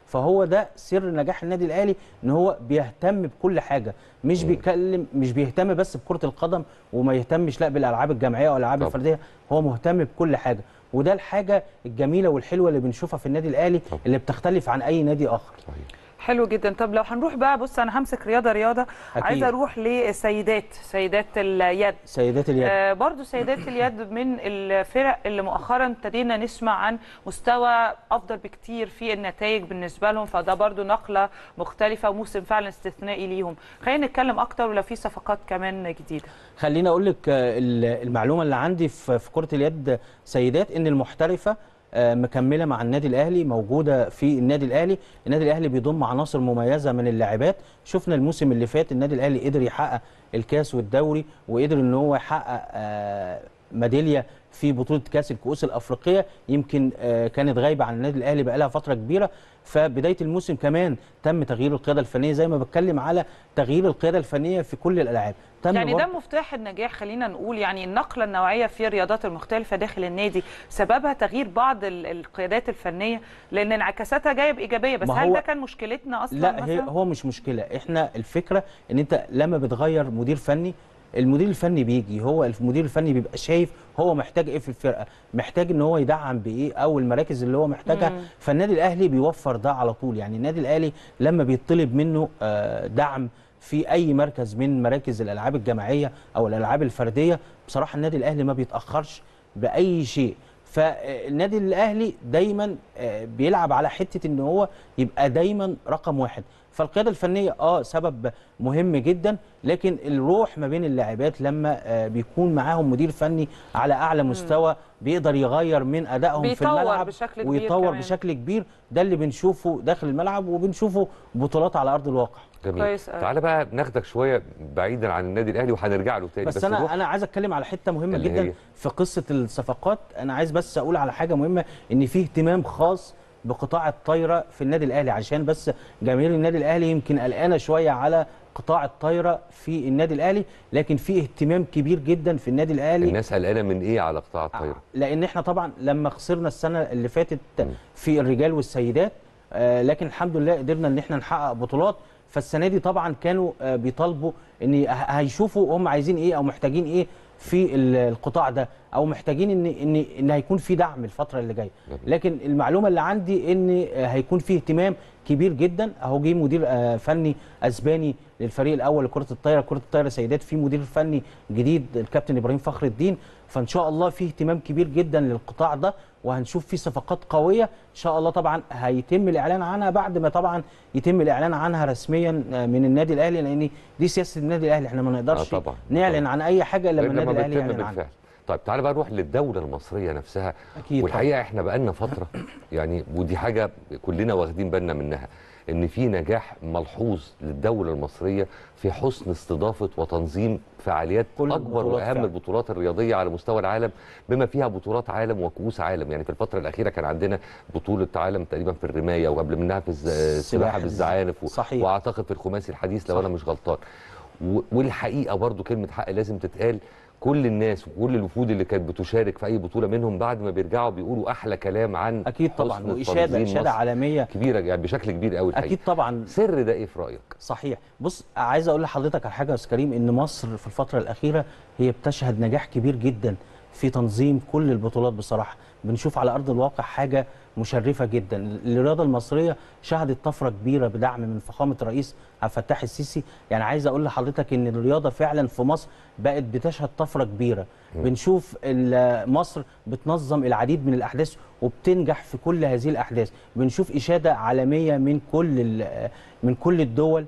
فهو ده سر نجاح النادي الاهلي ان هو بيهتم بكل حاجه مش بيتكلم مش بيهتم بس بكره القدم وما يهتمش لا بالالعاب الجماعيه والالعاب الفرديه هو مهتم بكل حاجه وده الحاجه الجميله والحلوه اللي بنشوفها في النادي الاهلي اللي بتختلف عن اي نادي اخر حلو جدا طب لو هنروح بقى بص انا همسك رياضه رياضه أكيد. عايزه اروح للسيدات سيدات اليد سيدات اليد آه برضو سيدات اليد من الفرق اللي مؤخرا ابتدينا نسمع عن مستوى افضل بكتير في النتائج بالنسبه لهم فده برضو نقله مختلفه وموسم فعلا استثنائي ليهم خلينا نتكلم اكتر ولو في صفقات كمان جديده خليني اقول لك آه، ال- المعلومه اللي عندي في في كره اليد سيدات ان المحترفه آه، مكمله مع النادي الاهلي موجوده في النادي الاهلي النادي الاهلي بيضم عناصر مميزه من اللاعبات شفنا الموسم اللي فات النادي الاهلي قدر يحقق الكاس والدوري وقدر ان هو يحقق آه، ميداليه في بطوله كاس الكؤوس الافريقيه يمكن آه، كانت غايبه عن النادي الاهلي بقالها فتره كبيره فبدايه الموسم كمان تم تغيير القياده الفنيه زي ما بتكلم على تغيير القياده الفنيه في كل الالعاب تم يعني برضه- ده مفتاح النجاح خلينا نقول يعني النقله النوعيه في الرياضات المختلفه داخل النادي سببها تغيير بعض ال- القيادات الفنيه لان انعكاساتها جايه بايجابيه بس ما هل هو- ده كان مشكلتنا اصلا لا هي مثلا؟ هو مش مشكله احنا الفكره ان انت لما بتغير مدير فني المدير الفني بيجي هو المدير الفني بيبقى شايف هو محتاج ايه في الفرقه محتاج ان هو يدعم بايه او المراكز اللي هو محتاجها مم. فالنادي الاهلي بيوفر ده على طول يعني النادي الاهلي لما بيطلب منه آه، دعم في اي مركز من مراكز الالعاب الجماعيه او الالعاب الفرديه بصراحه النادي الاهلي ما بيتاخرش باي شيء فالنادي الاهلي دايما آه، بيلعب على حته ان هو يبقى دايما رقم واحد فالقياده الفنيه اه سبب مهم جدا لكن الروح ما بين اللاعبات لما آه، بيكون معاهم مدير فني على اعلى مستوى بيقدر يغير من ادائهم في بيطور الملعب بشكل كبير ويطور كمان. بشكل كبير ده اللي بنشوفه داخل الملعب وبنشوفه بطولات على ارض الواقع جميل كويس أوي. تعالى بقى ناخدك شويه بعيدا عن النادي الاهلي وهنرجع له تاني بس, بس, انا نروح انا عايز اتكلم على حته مهمه اللي جدا هي؟ في قصه الصفقات انا عايز بس اقول على حاجه مهمه ان في اهتمام خاص بقطاع الطايره في النادي الاهلي عشان بس جماهير النادي الاهلي يمكن قلقانه شويه على قطاع الطايره في النادي الاهلي لكن في اهتمام كبير جدا في النادي الاهلي الناس قلقانه من ايه على قطاع الطايره لان احنا طبعا لما خسرنا السنه اللي فاتت في الرجال والسيدات آه، لكن الحمد لله قدرنا ان احنا نحقق بطولات فالسنه دي طبعا كانوا آه، بيطالبوا ان ه- هيشوفوا هم عايزين ايه او محتاجين ايه في ال- القطاع ده او محتاجين ان ان ان هيكون في دعم الفتره اللي جايه لكن المعلومه اللي عندي ان آه، هيكون في اهتمام كبير جدا اهو جه مدير آه، فني اسباني للفريق الاول لكره الطايره كره الطايره سيدات في مدير فني جديد الكابتن ابراهيم فخر الدين فان شاء الله في اهتمام كبير جدا للقطاع ده وهنشوف فيه صفقات قويه ان شاء الله طبعا هيتم الاعلان عنها بعد ما طبعا يتم الاعلان عنها رسميا آه، من النادي الاهلي لان دي سياسه النادي الاهلي احنا ما نقدرش آه طبعاً، نعلن عن اي حاجه الا لما غير النادي لما الاهلي بتتم يعلن عنها بالفعل طيب تعالى بقى نروح للدوله المصريه نفسها أكيد والحقيقه احنا بقالنا فتره يعني ودي حاجه كلنا واخدين بالنا منها ان في نجاح ملحوظ للدوله المصريه في حسن استضافه وتنظيم فعاليات اكبر البطولات واهم فعلا. البطولات الرياضيه على مستوى العالم بما فيها بطولات عالم وكؤوس عالم يعني في الفتره الاخيره كان عندنا بطوله عالم تقريبا في الرمايه وقبل منها في الز- السباحه بالزعانف و- صحيح. واعتقد في الخماسي الحديث لو انا مش غلطان و- والحقيقه برضو كلمه حق لازم تتقال كل الناس وكل الوفود اللي كانت بتشارك في اي بطوله منهم بعد ما بيرجعوا بيقولوا احلى كلام عن اكيد طبعا حسن واشاده تنظيم اشاده مصر. عالميه كبيره يعني بشكل كبير قوي الحقيقه اكيد طبعا سر ده ايه في رايك صحيح بص عايز اقول لحضرتك على حاجه يا استاذ كريم ان مصر في الفتره الاخيره هي بتشهد نجاح كبير جدا في تنظيم كل البطولات بصراحه بنشوف على ارض الواقع حاجه مشرفه جدا الرياضه المصريه شهدت طفره كبيره بدعم من فخامه الرئيس عبد الفتاح السيسي يعني عايز اقول لحضرتك ان الرياضه فعلا في مصر بقت بتشهد طفره كبيره مم. بنشوف ال- مصر بتنظم العديد من الاحداث وبتنجح في كل هذه الاحداث بنشوف اشاده عالميه من كل ال- من كل الدول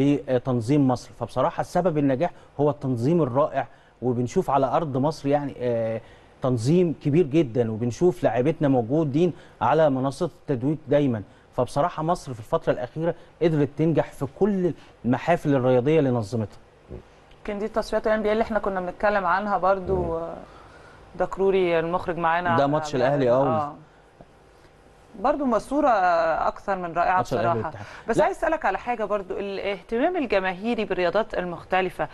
بتنظيم مصر فبصراحه سبب النجاح هو التنظيم الرائع وبنشوف على ارض مصر يعني آه، تنظيم كبير جدا وبنشوف لاعبتنا موجودين على منصات التتويج دايما فبصراحه مصر في الفتره الاخيره قدرت تنجح في كل المحافل الرياضيه اللي نظمتها يمكن دي تصفيات الان بي اللي احنا كنا بنتكلم عنها برضو آه، ده كروري المخرج معانا ده ماتش الأهلي، آه. برضو صورة أكثر من رائعة ماتش الأهلي بصراحة والاتحاد. بس لا. عايز أسألك على حاجة برضو الاهتمام الجماهيري بالرياضات المختلفة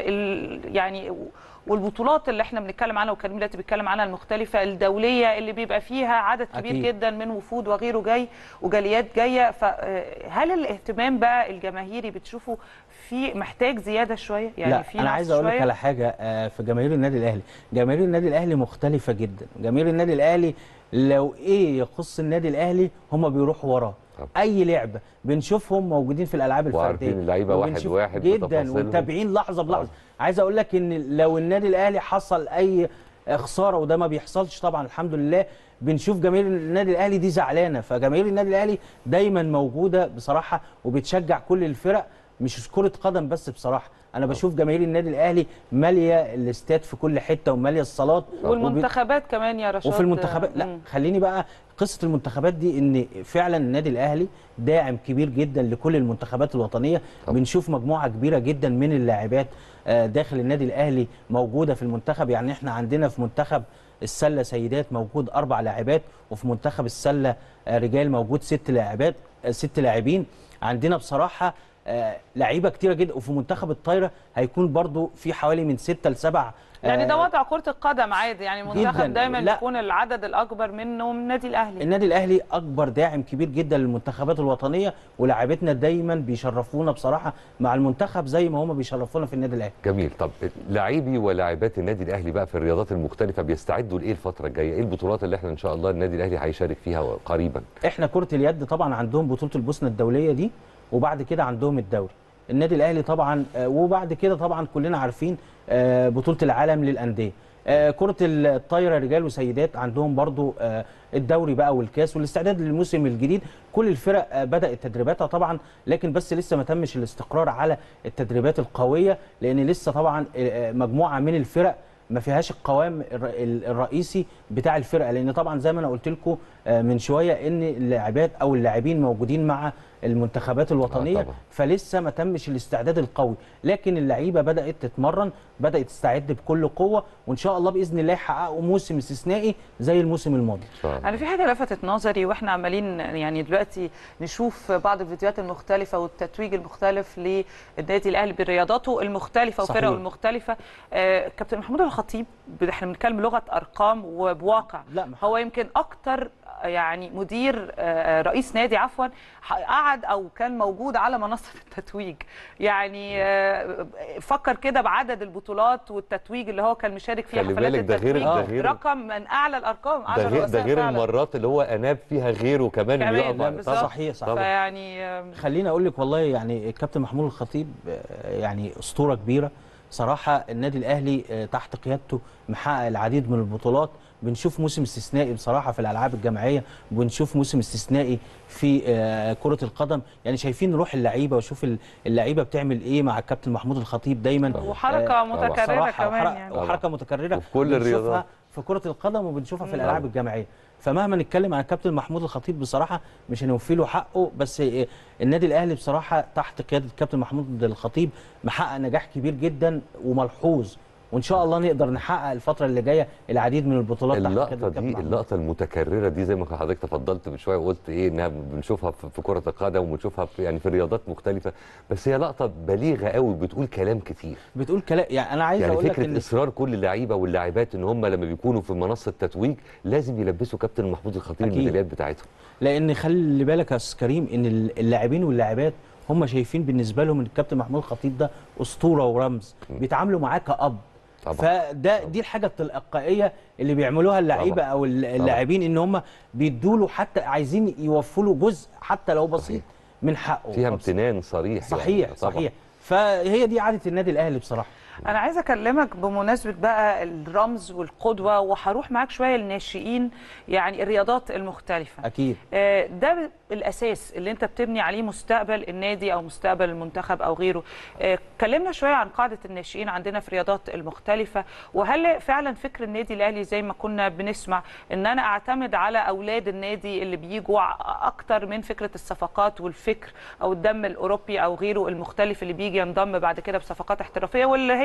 وال يعني والبطولات اللي احنا بنتكلم عنها وكريم دلوقتي بيتكلم عنها المختلفة الدولية اللي بيبقى فيها عدد كبير أكيد. جدا من وفود وغيره جاي وجاليات جاية فهل الاهتمام بقى الجماهيري بتشوفه في محتاج زيادة شوية يعني لا في انا نقص عايز اقول لك شوية؟ على حاجه آه، في جماهير النادي الاهلي جماهير النادي الاهلي مختلفه جدا جماهير النادي الاهلي لو ايه يخص النادي الاهلي هم بيروحوا وراه اي لعبه بنشوفهم موجودين في الالعاب الفرديه وعارفين اللعيبه واحد وبنشوف واحد جدا بتفاصيلهم. ومتابعين لحظه بلحظه عايز اقول لك ان لو النادي الاهلي حصل اي خساره وده ما بيحصلش طبعا الحمد لله بنشوف جماهير النادي الاهلي دي زعلانه فجماهير النادي الاهلي دايما موجوده بصراحه وبتشجع كل الفرق مش كره قدم بس بصراحه انا بشوف جماهير النادي الاهلي ماليه الاستاد في كل حته وماليه الصالات وب- والمنتخبات كمان يا رشاد وفي المنتخبات لا مم. خليني بقى قصه المنتخبات دي ان فعلا النادي الاهلي داعم كبير جدا لكل المنتخبات الوطنيه بنشوف مجموعه كبيره جدا من اللاعبات آه، داخل النادي الاهلي موجوده في المنتخب يعني احنا عندنا في منتخب السله سيدات موجود اربع لاعبات وفي منتخب السله آه، رجال موجود ست لاعبات آه، ست لاعبين عندنا بصراحه آه، لعيبه كتيره جدا وفي منتخب الطايره هيكون برضو في حوالي من ستة لسبع يعني ده آه، وضع كرة القدم عادي يعني جداً. المنتخب دايما لا. بيكون العدد الأكبر منه من النادي الأهلي النادي الاهلي اكبر داعم كبير جدا للمنتخبات الوطنيه ولاعيبتنا دايما بيشرفونا بصراحه مع المنتخب زي ما هم بيشرفونا في النادي الاهلي جميل طب لاعبي ولاعبات النادي الاهلي بقى في الرياضات المختلفه بيستعدوا لايه الفتره الجايه ايه البطولات اللي احنا ان شاء الله النادي الاهلي هيشارك فيها قريبا احنا كره اليد طبعا عندهم بطوله البوسنه الدوليه دي وبعد كده عندهم الدوري النادي الاهلي طبعا آه، وبعد كده طبعا كلنا عارفين آه، بطوله العالم للانديه آه، كره الطايره رجال وسيدات عندهم برضو آه، الدوري بقى والكاس والاستعداد للموسم الجديد كل الفرق آه، بدات تدريباتها طبعا لكن بس لسه ما تمش الاستقرار على التدريبات القويه لان لسه طبعا آه، مجموعه من الفرق ما فيهاش القوام الر- ال- الرئيسي بتاع الفرقه لان طبعا زي ما انا قلت لكم آه، من شويه ان اللاعبات او اللاعبين موجودين مع المنتخبات الوطنيه طبعاً. فلسه ما تمش الاستعداد القوي لكن اللعيبه بدات تتمرن بدات تستعد بكل قوه وان شاء الله باذن الله يحققوا موسم استثنائي زي الموسم الماضي انا في حاجه لفتت نظري واحنا عمالين يعني دلوقتي نشوف بعض الفيديوهات المختلفه والتتويج المختلف للنادي الاهلي برياضاته المختلفه صحيح. وفرقه المختلفه آه كابتن محمود الخطيب احنا بنتكلم بلغه ارقام وبواقع لا هو يمكن اكتر يعني مدير آه، رئيس نادي عفوا قعد او كان موجود على منصه التتويج يعني آه، فكر كده بعدد البطولات والتتويج اللي هو كان مشارك فيها خلي حفلات بالك ده غير- التتويج ده غير- رقم من اعلى الارقام ده 10 غير ده رؤساء غير فعلاً. المرات اللي هو اناب فيها غيره كمان اللي كمان يقف على- بالظبط. صحيح صحيح فيعني آم، خليني اقول لك والله يعني الكابتن محمود الخطيب آه، يعني اسطوره كبيره صراحه النادي الاهلي آه، تحت قيادته محقق العديد من البطولات بنشوف موسم استثنائي بصراحه في الالعاب الجماعيه وبنشوف موسم استثنائي في آه، كره القدم يعني شايفين روح اللعيبه وشوف ال- اللعيبه بتعمل ايه مع الكابتن محمود الخطيب دايما وحركة متكررة صراحة كمان وحركة- يعني. وحركه متكرره وفي كل بنشوفها الرياضات. في كره القدم وبنشوفها في مم. الالعاب طبعا. الجماعيه فمهما نتكلم عن الكابتن محمود الخطيب بصراحه مش هنوفي له حقه بس إيه، النادي الاهلي بصراحه تحت قياده الكابتن محمود الخطيب محقق نجاح كبير جدا وملحوظ وان شاء الله نقدر نحقق الفتره اللي جايه العديد من البطولات تحت قيادة اللقطه الكابتن دي محمود. اللقطه المتكرره دي زي ما حضرتك تفضلت من شويه وقلت ايه انها بنشوفها في في كره القدم وبنشوفها في يعني في رياضات مختلفه بس هي لقطه بليغه قوي بتقول كلام كتير بتقول كلام يعني انا عايز يعني اقول لك فكره ان اصرار كل اللعيبه واللاعبات ان هم لما بيكونوا في منصه تتويج لازم يلبسوا كابتن محمود الخطيب أكيد. الميداليات بتاعتهم لان خلي بالك يا استاذ كريم ان اللاعبين واللاعبات هم شايفين بالنسبه لهم ان الكابتن محمود الخطيب ده اسطوره ورمز بيتعاملوا معاه كاب طبعا. فده دي الحاجه التلقائيه اللي بيعملوها اللعيبه طبعا. او اللاعبين ان هم بيدوا له حتى عايزين يوفوا له جزء حتى لو بسيط من حقه فيها فبص- امتنان صريح صحيح يعني. طبعا. صحيح فهي دي عاده النادي الاهلي بصراحه انا عايزه اكلمك بمناسبه بقى الرمز والقدوه وهروح معاك شويه للناشئين يعني الرياضات المختلفه اكيد آه، ده الاساس اللي انت بتبني عليه مستقبل النادي او مستقبل المنتخب او غيره آه، كلمنا شويه عن قاعده الناشئين عندنا في الرياضات المختلفه وهل فعلا فكر النادي الاهلي زي ما كنا بنسمع ان انا اعتمد على اولاد النادي اللي بيجوا ع- اكتر من فكره الصفقات والفكر او الدم الاوروبي او غيره المختلف اللي بيجي ينضم بعد كده بصفقات احترافيه واللي هي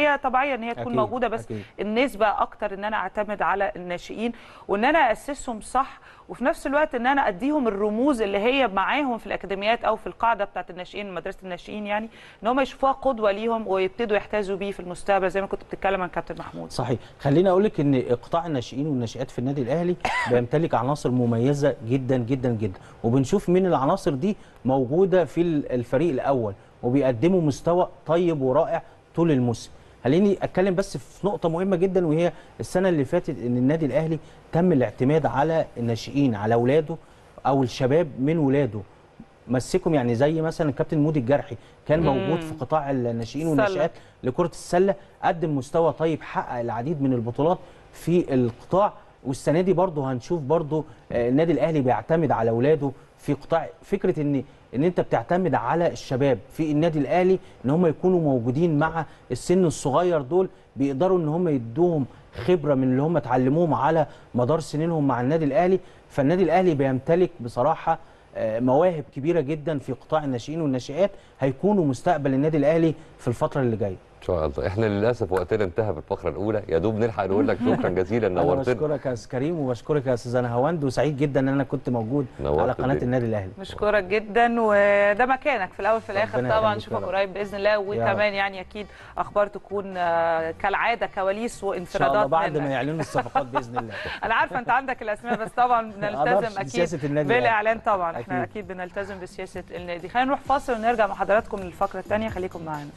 وهي طبيعيه ان هي تكون أكيد، موجوده بس أكيد. النسبه اكتر ان انا اعتمد على الناشئين وان انا اسسهم صح وفي نفس الوقت ان انا اديهم الرموز اللي هي معاهم في الاكاديميات او في القاعده بتاعت الناشئين مدرسه الناشئين يعني ان هم يشوفوها قدوه ليهم ويبتدوا يحتذوا بيه في المستقبل زي ما كنت بتتكلم عن كابتن محمود صحيح خليني اقول لك ان قطاع الناشئين والناشئات في النادي الاهلي بيمتلك عناصر مميزه جدا جدا جدا وبنشوف من العناصر دي موجوده في الفريق الاول وبيقدموا مستوى طيب ورائع طول الموسم خليني اتكلم بس في نقطه مهمه جدا وهي السنه اللي فاتت ان النادي الاهلي تم الاعتماد على الناشئين على اولاده او الشباب من ولاده مسكهم يعني زي مثلا الكابتن مودي الجرحي كان مم. موجود في قطاع الناشئين السلة. والناشئات لكره السله قدم مستوى طيب حقق العديد من البطولات في القطاع والسنه دي برضه هنشوف برضه آه، النادي الاهلي بيعتمد على اولاده في قطاع فكره ان ان انت بتعتمد على الشباب في النادي الاهلي ان هم يكونوا موجودين مع السن الصغير دول بيقدروا ان هم يدوهم خبره من اللي هم اتعلموهم على مدار سنينهم مع النادي الاهلي فالنادي الاهلي بيمتلك بصراحه آه، مواهب كبيره جدا في قطاع الناشئين والناشئات هيكونوا مستقبل النادي الاهلي في الفتره اللي جايه ان شاء الله احنا للاسف وقتنا انتهى في الفقره الاولى يا دوب نلحق نقول لك شكرا جزيلا انا نورتنا بشكرك يا استاذ كريم وبشكرك يا استاذ انا هوند وسعيد جدا ان انا كنت موجود نورت على قناه الدنيا. النادي الاهلي مشكورك جدا وده مكانك في الاول في الاخر ربنا طبعا يخليك نشوفك يا رب. قريب باذن الله وكمان يعني اكيد اخبار تكون آه، كالعاده كواليس ان شاء الله وانفرادات بعد ما منك. يعلنوا الصفقات باذن الله انا عارفه انت عندك الاسماء بس طبعا أقدرش بنلتزم اكيد بسياسة النادي الأهلي. بالاعلان طبعا احنا أكيد. اكيد بنلتزم بسياسه النادي خلينا نروح فاصل ونرجع مع حضراتكم للفقره الثانيه خليكم معانا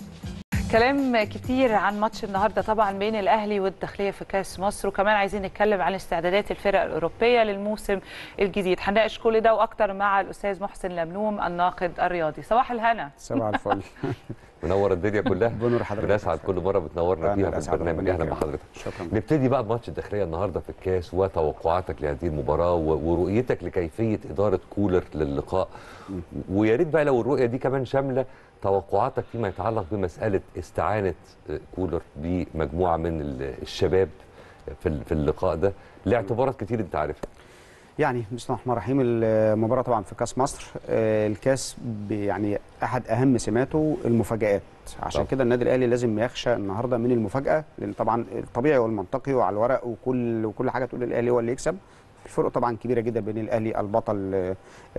كلام كتير عن ماتش النهارده طبعا بين الاهلي والداخليه في كاس مصر وكمان عايزين نتكلم عن استعدادات الفرق الاوروبيه للموسم الجديد هنناقش كل ده واكتر مع الاستاذ محسن لملوم الناقد الرياضي صباح الهنا صباح الفل منور الدنيا كلها بنور حضرتك بنسعد كل مره بتنورنا أنا فيها اللي في أسعد البرنامج ربنا اهلا يكرمك. بحضرتك شكرا نبتدي بقى بماتش الداخليه النهارده في الكاس وتوقعاتك لهذه المباراه و- ورؤيتك لكيفيه اداره كولر للقاء ويا ريت بقى لو الرؤيه دي كمان شامله توقعاتك فيما يتعلق بمساله استعانه آه، كولر بمجموعه من ال- الشباب في ال- في اللقاء ده لاعتبارات كتير انت عارفها يعني بسم الله الرحمن الرحيم المباراه طبعا في كاس مصر آه، الكاس ب- يعني احد اهم سماته المفاجات عشان طبعا. كده النادي الاهلي لازم يخشى النهارده من المفاجاه لان طبعا الطبيعي والمنطقي وعلى الورق وكل وكل حاجه تقول الاهلي هو اللي يكسب الفرق طبعا كبيره جدا بين الاهلي البطل آه،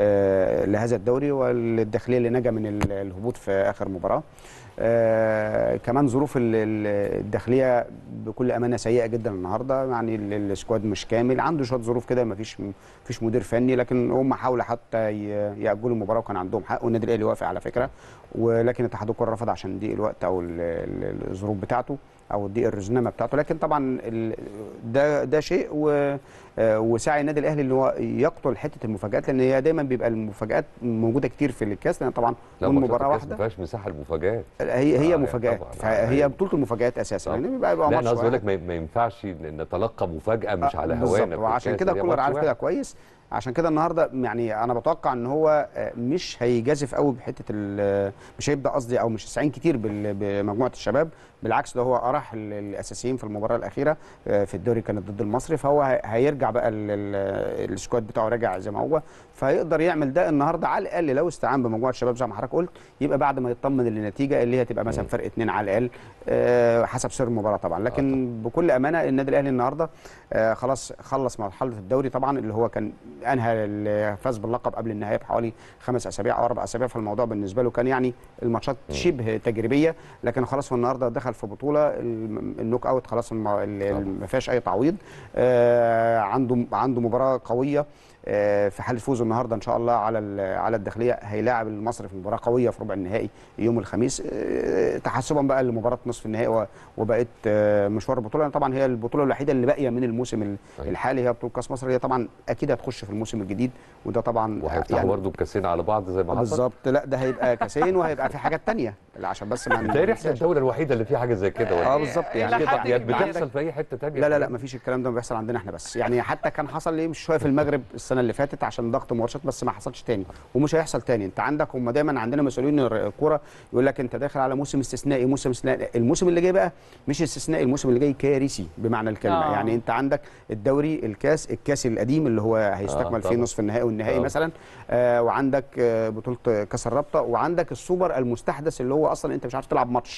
آه، لهذا الدوري والداخليه اللي نجا من ال- الهبوط في اخر مباراه آه كمان ظروف ال- ال- الداخليه بكل امانه سيئه جدا النهارده يعني ال- السكواد مش كامل عنده شويه ظروف كده ما فيش فيش مدير فني لكن هم حاولوا حتى ي- ياجلوا المباراه وكان عندهم حق والنادي الاهلي وافق على فكره ولكن اتحاد الكره رفض عشان ضيق الوقت او ال- ال- الظروف بتاعته او ضيق الرزنامه بتاعته لكن طبعا ال- ده ده شيء و آه، وسعي النادي الاهلي ان هو يقتل حته المفاجات لان هي دايما بيبقى المفاجات موجوده كتير في الكاس لان طبعا لا من ماتشات مباراه الكاس واحده ما فيهاش مساحه للمفاجات هي هي آه، مفاجات طبعاً. فهي بطوله المفاجات اساسا يعني بيبقى يبقى لا ماتش انا قصدي واحد. لك ما ما ينفعش نتلقى مفاجاه مش على بالظبط، هوانا في وعشان الكاس، كده هي كولر ماتش عارف كده واحد. كويس عشان كده النهارده يعني انا بتوقع ان هو آه، مش هيجازف قوي بحته ال- مش هيبدا قصدي او مش هيستعين كتير بال- بمجموعه الشباب بالعكس ده هو اراح ال- الاساسيين في المباراه الاخيره آه، في الدوري كانت ضد المصري فهو هي- هيرجع بقى ال- ال- السكواد بتاعه راجع زي ما هو فيقدر يعمل ده النهارده على الاقل لو استعان بمجموعه شباب زي ما حضرتك قلت يبقى بعد ما يطمن للنتيجه اللي هي تبقى مثلا فرق اتنين على الاقل آه، حسب سير المباراه طبعا لكن بكل امانه النادي الاهلي النهارده آه، خلاص خلص مرحله الدوري طبعا اللي هو كان انهى الفاز باللقب قبل النهايه بحوالي خمس اسابيع او اربع اسابيع فالموضوع بالنسبه له كان يعني الماتشات شبه تجريبيه لكن خلاص هو النهارده دخل في بطوله الم- النوك اوت خلاص الم- ال- ال- ما فيهاش اي تعويض آه، عنده عنده مباراه قويه آه، في حاله فوزه النهارده ان شاء الله على ال- على الداخليه هيلاعب المصري في مباراه قويه في ربع النهائي يوم الخميس آه، تحسبا بقى لمباراه نصف النهائي و- وبقت آه، مشوار البطوله لأن طبعا هي البطوله الوحيده اللي باقيه من الموسم ال- الحالي هي بطوله كاس مصر هي طبعا اكيد هتخش في الموسم الجديد وده طبعا وهيفتحوا برضه بكاسين على بعض زي ما حصل بالظبط لا ده هيبقى كاسين وهيبقى في حاجات تانية عشان بس ما تقريبا احنا الدوله الوحيده اللي فيها حاجه زي كده ولا اه إيه؟ بالظبط إلى يعني حد كده كبير. بتحصل في اي حته تانية لا لا لا مفيش الكلام ده بيحصل عندنا احنا بس يعني حتى كان حصل ليه مش شويه في المغرب السنه اللي فاتت عشان ضغط ماتشات بس ما حصلش تاني ومش هيحصل تاني انت عندك هم دايما عندنا مسؤولين الكوره يقول لك انت داخل على موسم استثنائي موسم استثنائي الموسم اللي جاي بقى مش استثنائي الموسم اللي جاي كارثي بمعنى الكلمه آه. آه. يعني انت عندك الدوري الكاس الكاس القديم اللي هو هيستكمل آه، فيه طبعا. نصف النهائي والنهائي آه. مثلا آه وعندك آه بطوله كاس الرابطه وعندك السوبر المستحدث اللي هو اصلا انت مش عارف تلعب ماتش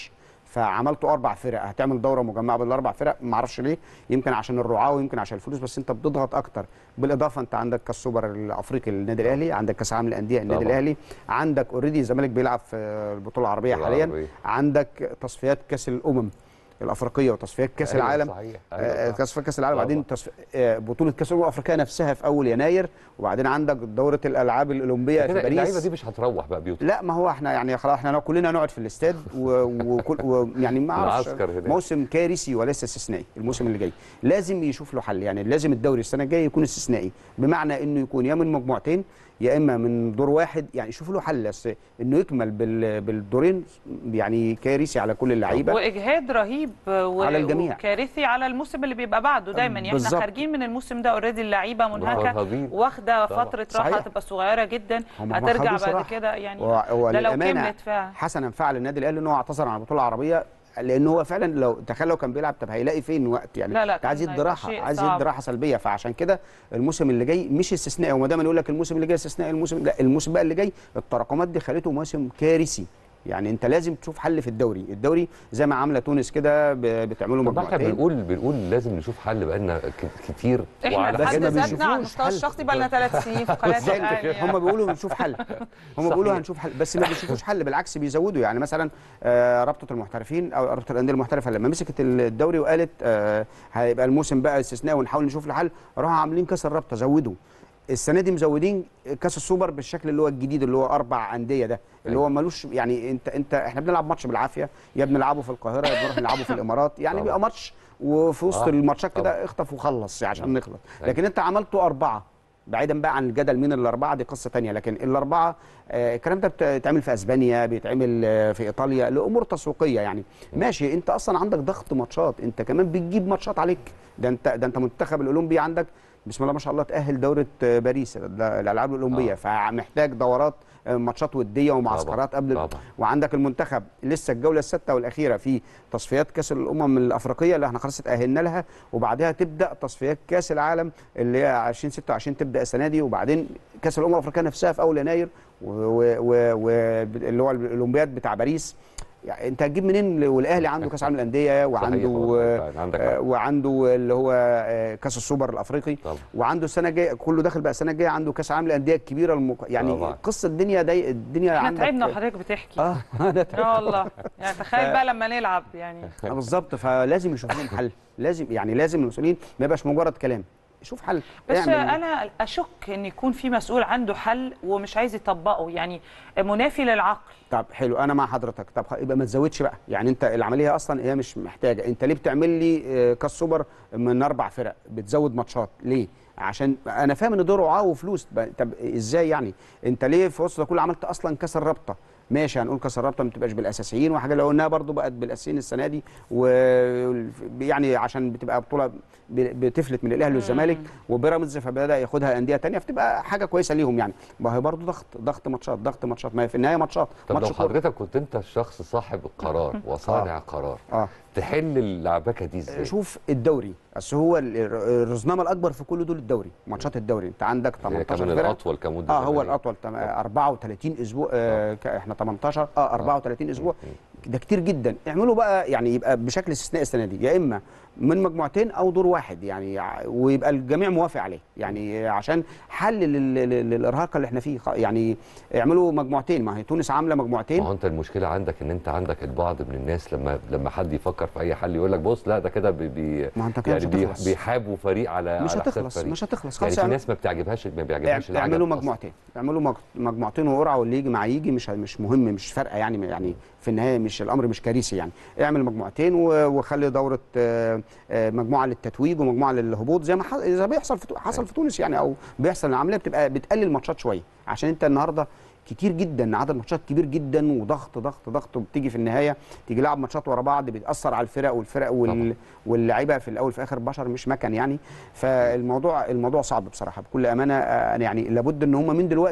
فعملتوا اربع فرق هتعمل دوره مجمعه بالاربع فرق ما اعرفش ليه يمكن عشان الرعاه ويمكن عشان الفلوس بس انت بتضغط اكتر بالاضافه انت عندك كاس سوبر الافريقي للنادي الاهلي عندك كاس عالم الانديه النادي طبعاً. الاهلي عندك اوريدي الزمالك بيلعب في البطوله العربيه البطولة حاليا العربية. عندك تصفيات كاس الامم الافريقيه وتصفيات كاس أيوة العالم صحيح. آه، أيوة صح. تصفيات كاس العالم طبعاً. بعدين تصف... آه، بطوله كاس الامم الافريقيه نفسها في اول يناير وبعدين عندك دوره الالعاب الاولمبيه في كده باريس اللعيبه دي مش هتروح بقى بيوتها لا ما هو احنا يعني خلاص احنا كلنا نقعد في الاستاد و- وكل ويعني ما اعرفش العسكر هناك. موسم كارثي وليس استثنائي الموسم اللي جاي لازم يشوف له حل يعني لازم الدوري السنه الجايه يكون استثنائي بمعنى انه يكون يا من مجموعتين يا اما من دور واحد يعني يشوف له حل بس انه يكمل بال- بالدورين يعني كارثي على كل اللعيبه واجهاد رهيب و... على الجميع. وكارثي على الموسم اللي بيبقى بعده دايما يعني احنا بالظبط. خارجين من الموسم ده اوريدي اللعيبه منهكه مرهقين. واخده طبعا. فتره صحيح. راحه هتبقى صغيره جدا هم هترجع خدوه بعد صراحة. كده يعني و- هو ده لو للأمانة كملت فعلا حسنا فعل النادي الاهلي ان هو اعتذر عن البطوله العربيه لان هو فعلا لو تخيل لو كان بيلعب طب هيلاقي فين وقت يعني لا، لا، ده عايز كان يدي هيبقى راحه شيء عايز صعب. يدي راحه سلبيه فعشان كده الموسم اللي جاي مش استثنائي وما دايما يقول لك الموسم اللي جاي استثنائي الموسم لا الموسم بقى اللي جاي التراكمات دي خلته موسم كارثي يعني انت لازم تشوف حل في الدوري الدوري زي ما عامله تونس كده ب- بتعمله طب احنا مجموعتين بنقول بنقول لازم نشوف حل بقالنا ك- كتير احنا وعلى في حد حسب ذاتنا على المستوى الشخصي بقى لنا ثلاث سنين في قناه زي الاهلي يعني. هم بيقولوا بنشوف حل هم بيقولوا هنشوف حل بس ما بيشوفوش حل بالعكس بيزودوا يعني مثلا آه، رابطه المحترفين او رابطه الانديه المحترفه لما مسكت الدوري وقالت آه، هيبقى الموسم بقى استثنائي ونحاول نشوف له حل راحوا عاملين كاس الرابطه زودوا السنه دي مزودين كاس السوبر بالشكل اللي هو الجديد اللي هو اربع انديه ده اللي هو ملوش يعني انت انت احنا بنلعب ماتش بالعافيه يا بنلعبه في القاهره يا بنروح نلعبه في الامارات يعني طبعا. بيبقى ماتش وفي وسط آه، الماتشات كده طبعا. اخطف وخلص عشان نعم. نخلص لكن انت عملته اربعه بعيدا بقى عن الجدل مين الاربعه دي قصه تانية لكن الاربعه آه، الكلام ده بت- بيتعمل في اسبانيا بيتعمل آه، في ايطاليا لامور تسويقيه يعني ماشي انت اصلا عندك ضغط ماتشات انت كمان بتجيب ماتشات عليك ده انت ده انت منتخب الاولمبي عندك بسم الله ما شاء الله تاهل دوره آه، باريس ده الالعاب الاولمبيه فمحتاج دورات آه، ماتشات وديه ومعسكرات قبل طبعا. وعندك المنتخب لسه الجوله السادسه والاخيره في تصفيات كاس الامم الافريقيه اللي احنا خلاص اتاهلنا لها وبعدها تبدا تصفيات كاس العالم اللي هي 2026 تبدا السنه دي وبعدين كاس الامم الافريقيه نفسها في اول يناير واللي هو الاولمبياد بتاع باريس يعني انت هتجيب منين والاهلي عنده كاس عالم الانديه وعنده والله فعلا، عندك آه، حق. وعنده اللي هو آه، كاس السوبر الافريقي طبعا. وعنده السنه الجايه كله داخل بقى السنه الجايه عنده كاس عالم الانديه الكبيره المق... يعني طبعا. قصه الدنيا دي الدنيا احنا عندك تعبنا وحضرتك بتحكي اه انا تعبت. اه والله يعني تخيل ف- بقى لما نلعب يعني آه، بالظبط فلازم يشوف لهم حل لازم يعني لازم المسؤولين ما يبقاش مجرد كلام شوف حل بس اعمل. انا اشك ان يكون في مسؤول عنده حل ومش عايز يطبقه يعني منافي للعقل طب حلو انا مع حضرتك طب خ- يبقى ما تزودش بقى يعني انت العمليه اصلا هي مش محتاجه انت ليه بتعمل لي آه، كاس سوبر من اربع فرق بتزود ماتشات ليه عشان انا فاهم ان ده رعاه وفلوس ب- طب ازاي يعني انت ليه في وسط ده كله عملت اصلا كاس الرابطه ماشي هنقول كاس الرابطه ما تبقاش بالاساسيين وحاجه لو انها برضو بقت بالاساسيين السنه دي و يعني عشان بتبقى بطوله ب- بتفلت من الاهلي والزمالك وبيراميدز فبدا ياخدها انديه تانية فتبقى حاجه كويسه ليهم يعني ما هي برضو ضغط ضغط ماتشات ضغط ماتشات ما هي في النهايه ماتشات طب لو ماتش كورة. حضرتك كنت انت الشخص صاحب القرار وصانع قرار اه تحل اللعبكه دي ازاي؟ شوف الدوري اصل هو ال- الر- الرزنامه الاكبر في كل دول الدوري ماتشات الدوري انت عندك هي 18 كمان فرقة. الاطول كمده اه هو زمنية. الاطول تم- 34 اسبوع آه ك- احنا 18 اه 34 اسبوع ده كتير جدا اعملوا بقى يعني يبقى بشكل استثنائي السنه دي يا اما من مجموعتين او دور واحد يعني ع- ويبقى الجميع موافق عليه يعني عشان حل لل- لل- للارهاق اللي احنا فيه خ- يعني اعملوا مجموعتين ما هي تونس عامله مجموعتين ما هو انت المشكله عندك ان انت عندك البعض من الناس لما لما حد يفكر في اي حل يقول لك بص لا ده كده بي بي ما انت كده يعني مش بي هتخلص. بيحابوا فريق على مش على حساب هتخلص فريق. مش هتخلص يعني خلاص في اعمل- ناس ما بتعجبهاش ما بيعجبهاش العجب اعملوا أصلاً. مجموعتين اعملوا مج- مجموعتين وقرعه واللي يجي مع يجي مش مش مهم مش فارقه يعني يعني في النهايه مش الامر مش كارثي يعني اعمل مجموعتين و- وخلي دوره آه، آه، مجموعه للتتويج ومجموعه للهبوط زي ما ح- زي ما بيحصل في تو- حصل في تونس يعني او بيحصل العمليه بتبقى بتقلل ماتشات شويه عشان انت النهارده كتير جدا عدد ماتشات كبير جدا وضغط ضغط ضغط وبتيجي في النهايه تيجي لعب ماتشات ورا بعض بتاثر على الفرق والفرق وال... واللعيبه في الاول في اخر بشر مش مكن يعني فالموضوع الموضوع صعب بصراحه بكل امانه آه، يعني لابد ان هم من دلوقتي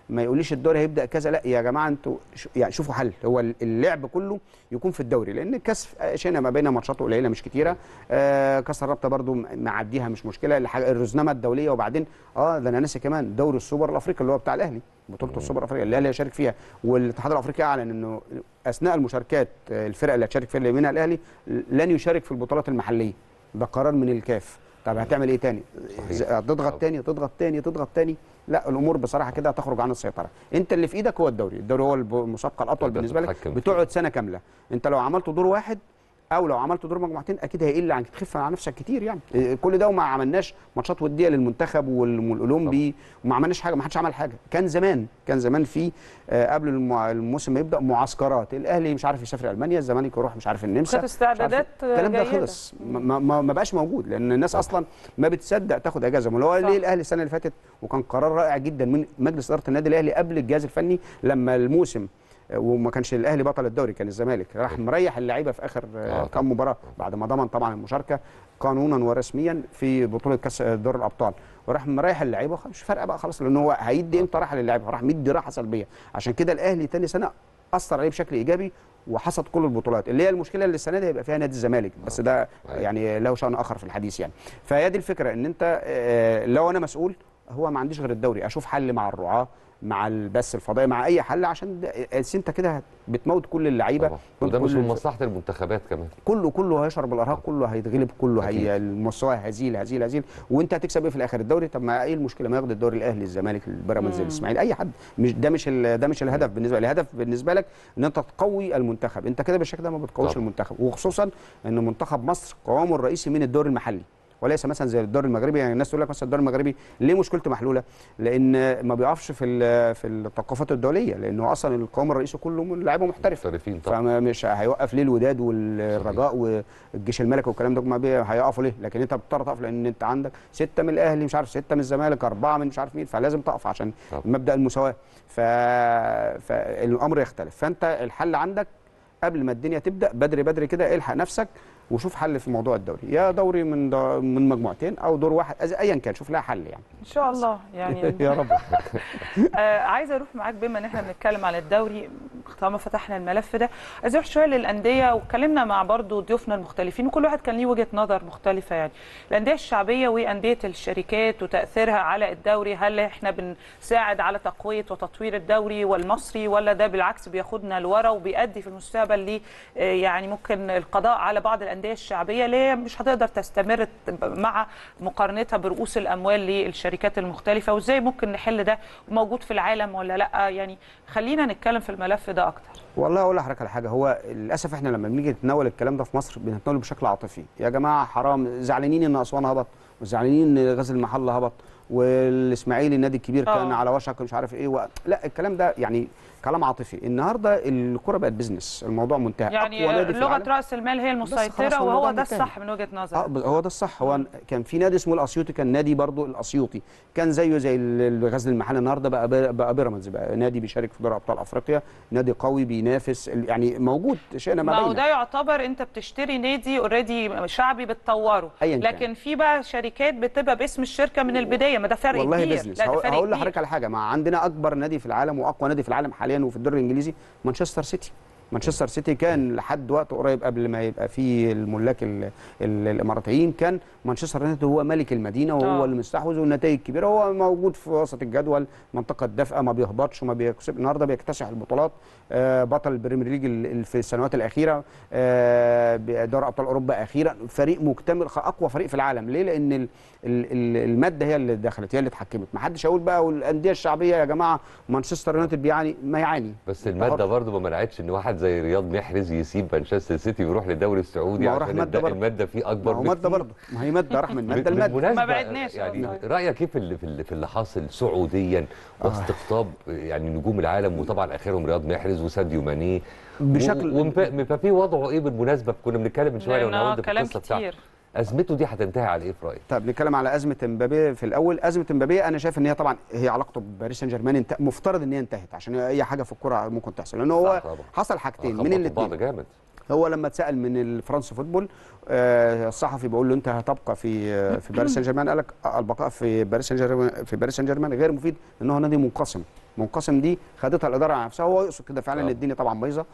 ما يقوليش الدوري هيبدا كذا لا يا جماعه انتوا ش- يعني شوفوا حل هو اللعب كله يكون في الدوري لان الكاس شئنا ما بين ماتشاته قليله مش كتيره آه كاس الرابطه برضو م- معديها مش مشكله الحاجة- الرزنامه الدوليه وبعدين اه ده انا ناسي كمان دوري السوبر الافريقي اللي هو بتاع الاهلي بطوله السوبر الافريقي اللي الاهلي هيشارك فيها والاتحاد الافريقي اعلن انه اثناء المشاركات آه، الفرق اللي هتشارك فيها اللي منها الاهلي لن يشارك في البطولات المحليه ده قرار من الكاف طب هتعمل ايه تاني ز- تضغط تاني تضغط تاني تضغط تاني لا الامور بصراحه كده هتخرج عن السيطره انت اللي في ايدك هو الدوري الدوري هو الب- المسابقه الاطول تقدر بالنسبه لك تتحكم فيه. بتقعد سنه كامله انت لو عملت دور واحد او لو عملت دور مجموعتين اكيد هيقل عن تخف على نفسك كتير يعني إيه، كل ده وما عملناش ماتشات وديه للمنتخب وال- والاولمبي وما عملناش حاجه ما حدش عمل حاجه كان زمان كان زمان في آه، قبل المع- الموسم ما يبدا معسكرات الاهلي مش عارف يسافر المانيا الزمالك يروح مش عارف النمسا كانت استعدادات مش عارف- الكلام ده جيدة. خلص ما, ما, ما بقاش موجود لان الناس اصلا ما بتصدق تاخد اجازه ما هو ليه الاهلي السنه اللي فاتت وكان قرار رائع جدا من مجلس اداره النادي الاهلي قبل الجهاز الفني لما الموسم آه، وما كانش الاهلي بطل الدوري كان الزمالك راح مريح اللعيبه في اخر آه، كام مباراه بعد ما ضمن طبعا المشاركه قانونا ورسميا في بطوله كاس دور الابطال وراح مريح اللعيبه خلاص مش فارقه بقى خلاص لان هو هيدي امتى راحه للعيبه راح مدي راحه سلبيه عشان كده الاهلي تاني سنه اثر عليه بشكل ايجابي وحصد كل البطولات اللي هي المشكله اللي السنه دي هيبقى فيها نادي الزمالك بس ده يعني له شان اخر في الحديث يعني فهي دي الفكره ان انت آه، لو انا مسؤول هو ما عنديش غير الدوري اشوف حل مع الرعاه مع البث الفضائي مع اي حل عشان ده- أصل انت كده بتموت كل اللعيبه وده مش كل من الف- مصلحه المنتخبات كمان كله كله هيشرب الارهاق كله هيتغلب كله هي المستوى هزيل هزيل هزيل وانت هتكسب ايه في الاخر الدوري طب ما ايه المشكله ما ياخد الدوري الاهلي الزمالك البيراميدز مم. الاسماعيلي اي حد مش ده مش ال- ده مش الهدف بالنسبه لي الهدف بالنسبه لك ان انت تقوي المنتخب انت كده بالشكل ده ما بتقويش طبعا. المنتخب وخصوصا ان منتخب مصر قوامه الرئيسي من الدوري المحلي وليس مثلا زي الدوري المغربي يعني الناس تقول لك مثلا الدوري المغربي ليه مشكلته محلوله؟ لان ما بيقفش في ال- في التوقفات الدوليه لانه اصلا القوام الرئيسي كله من لعيبه محترف محترفين فمش هيوقف ليه الوداد والرجاء والجيش الملكي والكلام ده ما بي- هيقفوا ليه؟ لكن انت بتضطر تقف لان انت عندك سته من الاهلي مش عارف سته من الزمالك اربعه من مش عارف مين فلازم تقف عشان مبدا المساواه ف... فالامر يختلف فانت الحل عندك قبل ما الدنيا تبدا بدري بدري كده الحق نفسك وشوف حل في موضوع الدوري يا دوري من دا من مجموعتين او دور واحد أز- ايا كان شوف لها حل يعني ان شاء الله يعني يا رب آه عايزه اروح معاك بما ان احنا بنتكلم على الدوري طالما فتحنا الملف ده عايزه اروح شويه للانديه واتكلمنا مع برضو ضيوفنا المختلفين وكل واحد كان ليه وجهه نظر مختلفه يعني الانديه الشعبيه وانديه الشركات وتاثيرها على الدوري هل احنا بنساعد على تقويه وتطوير الدوري والمصري ولا ده بالعكس بياخدنا لورا وبيؤدي في المستقبل ل آه، يعني ممكن القضاء على بعض الانديه الشعبيه اللي هي مش هتقدر تستمر مع مقارنتها برؤوس الاموال للشركات المختلفه وازاي ممكن نحل ده موجود في العالم ولا لا يعني خلينا نتكلم في الملف ده اكتر والله اقول لحضرتك على حاجه هو للاسف احنا لما بنيجي نتناول الكلام ده في مصر بنتناوله بشكل عاطفي يا جماعه حرام زعلانين ان اسوان هبط وزعلانين ان غزل المحله هبط والاسماعيلي النادي الكبير كان آه. على وشك مش عارف ايه و... لا الكلام ده يعني كلام عاطفي النهارده الكره بقت بيزنس الموضوع منتهى أقوى يعني نادي في لغه العالم. راس المال هي خلاص المسيطره الموضوع وهو ده منتهي. الصح من وجهه اه نظرك ب- هو ده الصح هو كان في نادي اسمه الاسيوطي كان نادي برضو الاسيوطي كان زيه زي ال- غزل المحله النهارده بقى بي- بقى بيراميدز بقى نادي بيشارك في دوري ابطال افريقيا نادي قوي بينافس ال- يعني موجود شئنا ما ما هو بينه ده يعتبر انت بتشتري نادي اوريدي شعبي بتطوره أياً كان. لكن في بقى شركات بتبقى باسم الشركه من البدايه ما ده فرق والله كبير بيزنس لا ده هقول فرق هقول كبير. لحضرتك على حاجه مع عندنا اكبر نادي في العالم واقوى نادي في العالم حاليا وفي الدوري الانجليزي مانشستر سيتي مانشستر سيتي كان لحد وقت قريب قبل ما يبقى فيه الملاك ال ال الاماراتيين كان مانشستر يونايتد هو ملك المدينه وهو آه. اللي مستحوذ والنتائج كبيره هو موجود في وسط الجدول منطقه دافئه ما بيهبطش وما بيكسب النهارده بيكتسح البطولات آه بطل البريمير ليج ال- ال- في السنوات الاخيره آه دوري ابطال اوروبا اخيرا فريق مكتمل خ- اقوى فريق في العالم ليه لان ال ال ال الماده هي اللي دخلت هي اللي اتحكمت ما حدش هيقول بقى والانديه الشعبيه يا جماعه مانشستر يونايتد بيعاني ما يعاني بس الماده برضه ما منعتش ان واحد زي رياض محرز يسيب مانشستر سيتي ويروح للدوري السعودي ما هو راح عشان مادة الد- برضه. الماده فيه ما اكبر هو ماده بكتير. برضه ما هي ماده راح من ماده بال- الماده بالمناسبة ما بعدناش يعني والله. رايك ايه في اللي, في اللي, في اللي حاصل سعوديا واستقطاب يعني نجوم العالم وطبعا اخرهم رياض محرز وساديو ماني بشكل- ومبابي وضعه ايه بالمناسبه كنا بنتكلم من شويه لأن وانا آه قلت في كلام القصه بتاعته كتير. ازمته دي هتنتهي على ايه في رايك؟ طب نتكلم على ازمه امبابي في الاول ازمه امبابي انا شايف ان هي طبعا هي علاقته بباريس سان جيرمان انت مفترض ان هي انتهت عشان اي حاجه في الكوره ممكن تحصل لان هو صح طبعا. حصل حاجتين من خبطوا بعض الاثنين جامد هو لما اتسال من الفرنسا فوتبول آه، الصحفي بيقول له انت هتبقى في آه، في باريس سان جيرمان قال لك آه، البقاء في باريس سان جيرمان في باريس سان جيرمان غير مفيد لان هو نادي منقسم منقسم دي خدتها الاداره على نفسها هو يقصد كده فعلا آه. الدنيا طبعا بايظه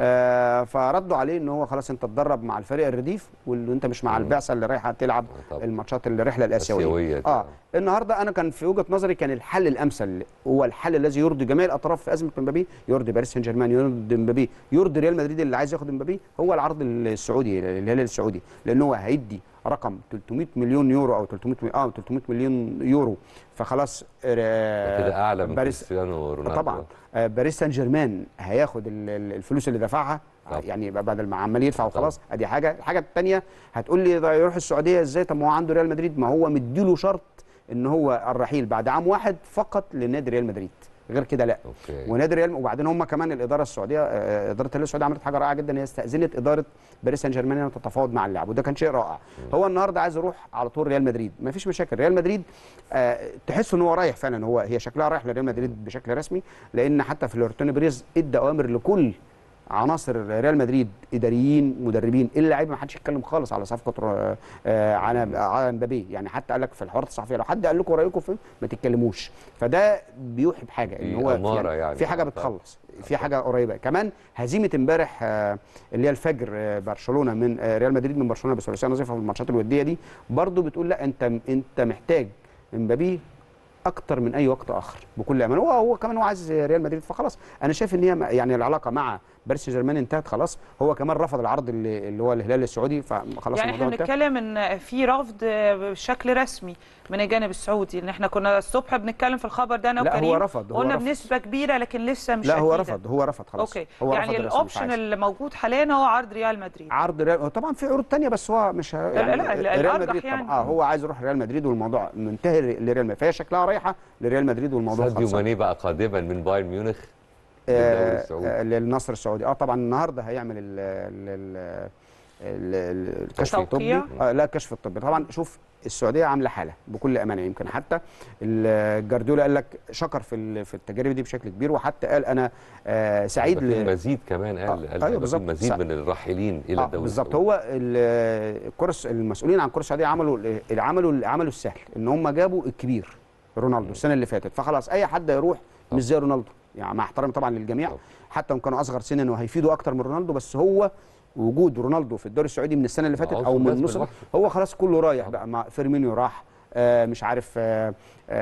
آه فردوا عليه ان هو خلاص انت تدرب مع الفريق الرديف وانت مش مع البعثه اللي رايحه تلعب طبعا. الماتشات الرحله الاسيويه الآسيوية دي. اه النهارده انا كان في وجهه نظري كان الحل الامثل هو الحل الذي يرضي جميع الاطراف في ازمه مبابي يرضي باريس سان جيرمان يرضي مبابي يرضي ريال مدريد اللي عايز ياخد مبابي هو العرض السعودي الهلال السعودي لان هو هيدي رقم 300 مليون يورو او 300 مي- اه 300 مليون يورو فخلاص آه كده اعلى من باريس كريستيانو رونالدو طبعا آه، باريس سان جيرمان هياخد ال- ال- الفلوس اللي دفعها طبعا. يعني يبقى بدل ما عمال يدفع وخلاص ادي حاجه الحاجه الثانيه هتقول لي ده يروح السعوديه ازاي طب ما هو عنده ريال مدريد ما هو مديله شرط ان هو الرحيل بعد عام واحد فقط لنادي ريال مدريد غير كده لا أوكي. ونادي ريال وبعدين هم كمان الاداره السعوديه آه، اداره الهلال السعوديه عملت حاجه رائعه جدا هي استاذنت اداره باريس سان جيرمان انها تتفاوض مع اللاعب وده كان شيء رائع هو النهارده عايز يروح على طول ريال مدريد ما فيش مشاكل ريال مدريد آه تحس ان هو رايح فعلا هو هي شكلها رايح لريال مدريد بشكل رسمي لان حتى فلورتينو بيريز ادى اوامر لكل عناصر ريال مدريد اداريين مدربين اللعيبه ما حدش يتكلم خالص على صفقه آه، آه، على على مبابي يعني حتى قال لك في الحوارات الصحفيه لو حد قال لكم رايكم فيه ما تتكلموش فده بيوحي بحاجه ان دي هو أمارة يعني. في حاجه آه، بتخلص في حاجه قريبه كمان هزيمه امبارح آه، اللي هي الفجر آه، برشلونه من آه، ريال مدريد من برشلونه بثلاثيه نظيفه في الماتشات الوديه دي برضو بتقول لا انت انت محتاج امبابي اكتر من اي وقت اخر بكل امانه هو هو كمان هو عايز ريال مدريد فخلاص انا شايف ان هي م- يعني العلاقه مع باريس سان جيرمان انتهت خلاص هو كمان رفض العرض اللي, اللي هو الهلال السعودي فخلاص يعني احنا الموضوع انتهى بنتكلم ان في رفض بشكل رسمي من الجانب السعودي ان احنا كنا الصبح بنتكلم في الخبر ده انا لا، هو وكريم رفض، هو قلنا رفض. بنسبه كبيره لكن لسه مش لا هو أكيدة. رفض هو رفض خلاص اوكي هو يعني رفض الرسمي، مش الاوبشن عايز. اللي موجود حاليا هو عرض ريال مدريد عرض ريال طبعا في عروض تانية بس هو مش ه- لا، لا، لا، ريال الأرجح مدريد يعني. طبعا اه هو عايز يروح ريال مدريد والموضوع منتهي لريال مدريد فهي شكلها رايحه لريال مدريد والموضوع ساديو خلصان. ماني بقى قادما من بايرن ميونخ للدوري آه، السعودي. آه، للنصر السعودي اه طبعا النهارده هيعمل ال ال ال ال- الكشف التوقيع؟ الطبي آه لا الكشف الطبي طبعا شوف السعوديه عامله حاله بكل امانه يمكن حتى الجارديولا قال لك شكر في ال- في التجارب دي بشكل كبير وحتى قال انا آه سعيد ده في ل- مزيد كمان قال آه، قال أيوة هيبقى في بالظبط. مزيد سع- من الراحلين الى آه الدوري بالظبط السعودي. هو ال- الكرس المسؤولين عن الكره السعوديه عملوا اللي عملوا عملوا السهل ان هم جابوا الكبير رونالدو السنه اللي فاتت فخلاص اي حد هيروح مش زي رونالدو يعني مع احترامي طبعا للجميع حتى ان كانوا اصغر سنا وهيفيدوا اكتر من رونالدو بس هو وجود رونالدو في الدوري السعودي من السنه اللي فاتت عاوز او الناس من نص بالوحدة. هو خلاص كله رايح بقى مع فيرمينيو راح آه مش عارف آه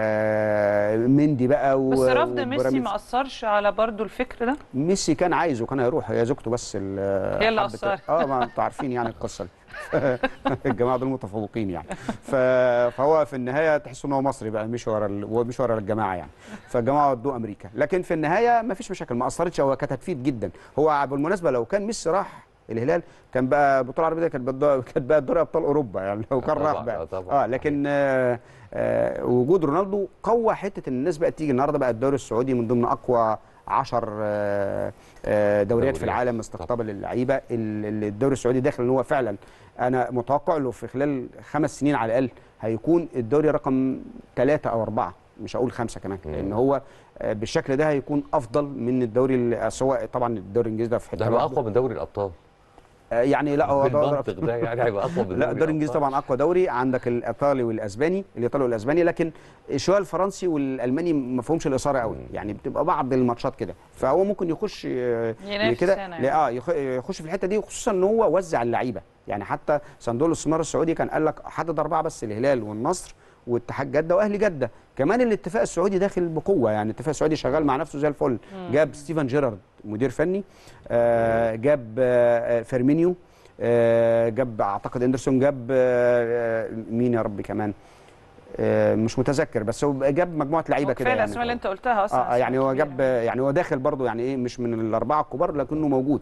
آه مندي بقى و- بس رفض ميسي وبيراميدز. ما اثرش على برضو الفكر ده ميسي كان عايز وكان هيروح هي زوجته بس ال- هي اللي حبت- أثرت. اه ما انتوا عارفين يعني القصه دي الجماعه دول متفوقين يعني ف... فهو في النهايه تحس ان هو مصري بقى مش ورا ال... هو مش ورا الجماعه يعني فالجماعه ودوه امريكا لكن في النهايه ما فيش مشاكل ما اثرتش هو كانت هتفيد جدا هو بالمناسبه لو كان ميسي راح الهلال كان بقى البطوله العربيه دي كانت بقى كانت بقى دوري ابطال اوروبا يعني لو كان طبعاً، راح آه بقى طبعاً. اه لكن آه آه وجود رونالدو قوى حته ان الناس بقت تيجي النهارده بقى الدوري السعودي من ضمن اقوى 10 آه، آه، دوريات في دوريات. العالم استقطابا للعيبه ال- ال- الدوري السعودي داخل ان هو فعلا انا متوقع له في خلال خمس سنين على الاقل هيكون الدوري رقم ثلاثة او أربعة مش هقول خمسة كمان لان هو آه، بالشكل ده هيكون افضل من الدوري ال- سواء طبعا الدوري الانجليزي ده في حته ده هيبقى لوحده. اقوى من دوري الابطال آه، يعني لا هو دوري- بالمنطق ده يعني هيبقى اقوى من لا دوري الدوري الانجليزي الأبطال. طبعا اقوى دوري عندك الايطالي والاسباني الايطالي والاسباني لكن شويه الفرنسي والالماني ما فيهمش الاثاره قوي يعني بتبقى بعض الماتشات كده فهو ممكن يخش آه، ينافس كده هنا لا، اه يخ- يخش في الحته دي خصوصا ان هو وزع اللعيبه يعني حتى صندوق الاستثمار السعودي كان قال لك حدد اربعه بس الهلال والنصر واتحاد جده واهلي جده كمان الاتفاق السعودي داخل بقوه يعني الاتفاق السعودي شغال مع نفسه زي الفل مم. جاب ستيفن جيرارد مدير فني آه جاب آه فيرمينيو آه جاب اعتقد اندرسون جاب آه آه، مين يا رب كمان آه مش متذكر بس هو جاب مجموعه لعيبه كده كفايه يعني الاسماء اللي انت قلتها اصلا اه آه، يعني هو جاب يعني هو داخل برضه يعني ايه مش من الاربعه الكبار لكنه موجود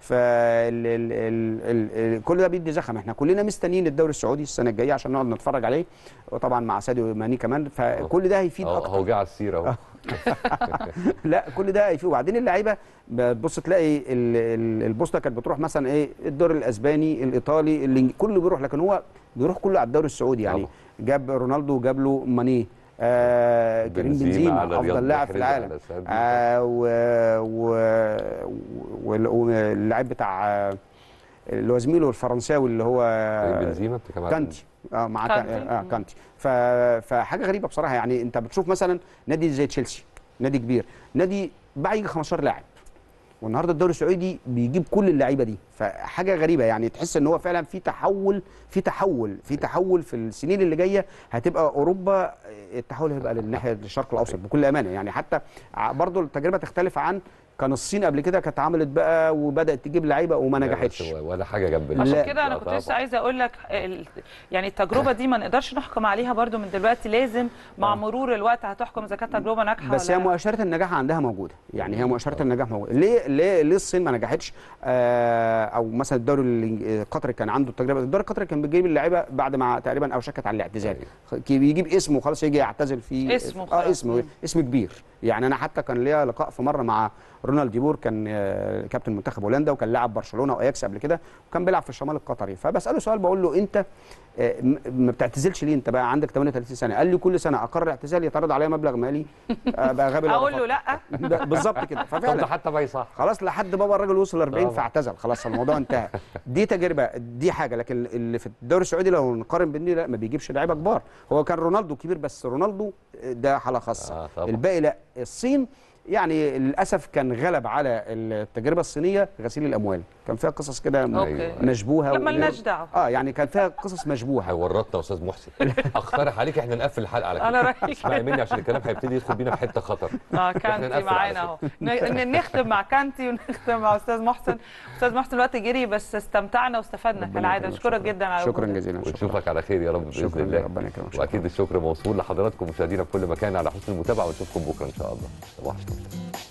فال كل ده بيدي زخم احنا كلنا مستنيين الدوري السعودي السنه الجايه عشان نقعد نتفرج عليه وطبعا مع ساديو ماني كمان فكل ده هيفيد أهو- اكتر هو جه على السيره اهو لا كل ده هيفيد وبعدين اللعيبه بتبص تلاقي ال- ال- البوسطه كانت بتروح مثلا ايه الدوري الاسباني الايطالي اللي كله بيروح لكن هو بيروح كله على الدوري السعودي يعني جاب رونالدو جاب له ماني آه كريم بنزيما بنزيما على رياض افضل لاعب في محرز العالم على ساديو. آه و و وال- واللاعب بتاع آه، اللي هو زميله الفرنساوي اللي هو كريم بنزيما بتتكلم على كانتي اه مع كانتي. كانتي. اه كانتي ف... فحاجه غريبه بصراحه يعني انت بتشوف مثلا نادي زي تشيلسي نادي كبير نادي باع يجي 15 لاعب والنهارده الدوري السعودي بيجيب كل اللعيبه دي فحاجه غريبه يعني تحس ان هو فعلا في تحول في تحول في تحول في السنين اللي جايه هتبقى اوروبا التحول هيبقى للناحيه الشرق الاوسط بكل امانه يعني حتى ع- برضو التجربه تختلف عن كان الصين قبل كده كانت عملت بقى وبدات تجيب لعيبه وما لا، نجحتش بس ولا حاجه جنب عشان لا. كده انا لا كنت لسه طبعاً. عايزه اقول لك ال- يعني التجربه دي ما نقدرش نحكم عليها برضو من دلوقتي لازم مع مرور الوقت هتحكم اذا كانت تجربه ناجحه بس ولا هي مؤشرات النجاح عندها موجوده يعني هي مؤشرات النجاح موجوده ليه ليه ليه الصين ما نجحتش آه او مثلا الدوري الإنج- القطري كان عنده التجربه الدوري القطري كان بيجيب اللعيبه بعد ما تقريبا اوشكت على الاعتزال كي- بيجيب اسمه وخلاص يجي يعتزل في اسمه اه خلاص. اسمه مم. اسم كبير يعني انا حتى كان ليا لقاء في مره مع رونالد ديبور كان آه، كابتن منتخب هولندا وكان لاعب برشلونه واياكس قبل كده وكان بيلعب في الشمال القطري فبساله سؤال بقول له انت آه، م- ما بتعتزلش ليه انت بقى عندك 38 سنه قال لي كل سنه اقرر الاعتزال يتعرض عليا مبلغ مالي آه، بقى غبي اقول له لا ده بالظبط كده طب ده ففعلا حتى ما يصح خلاص لحد بابا الراجل وصل 40 طبعا. فاعتزل خلاص الموضوع انتهى دي تجربه دي حاجه لكن اللي في الدوري السعودي لو نقارن بين دي لا ما بيجيبش لعيبه كبار هو كان رونالدو كبير بس رونالدو ده حاله خاصه آه، طبعا. الباقي لا الصين يعني للاسف كان غلب على التجربه الصينيه غسيل الاموال كان فيها قصص كده أوكي. مشبوهه لا، و- ملناش دعوة. اه يعني كان فيها قصص مشبوهه ورطنا يا استاذ محسن اقترح عليك احنا نقفل الحلقه على كده أنا رأيي اسمعي مني عشان الكلام هيبتدي يدخل بينا في حته خطر اه إحنا كانتي نقفل معانا على اهو ن- ن- نختم مع كانتي ونختم مع استاذ محسن استاذ محسن الوقت جري بس استمتعنا واستفدنا كالعاده اشكرك جدا على شكرا وجودك. جزيلا ونشوفك على خير يا رب باذن شكراً الله ربنا يكرمك واكيد الشكر موصول لحضراتكم مشاهدينا في كل مكان على حسن المتابعه ونشوفكم بكره ان شاء الله صباح الخير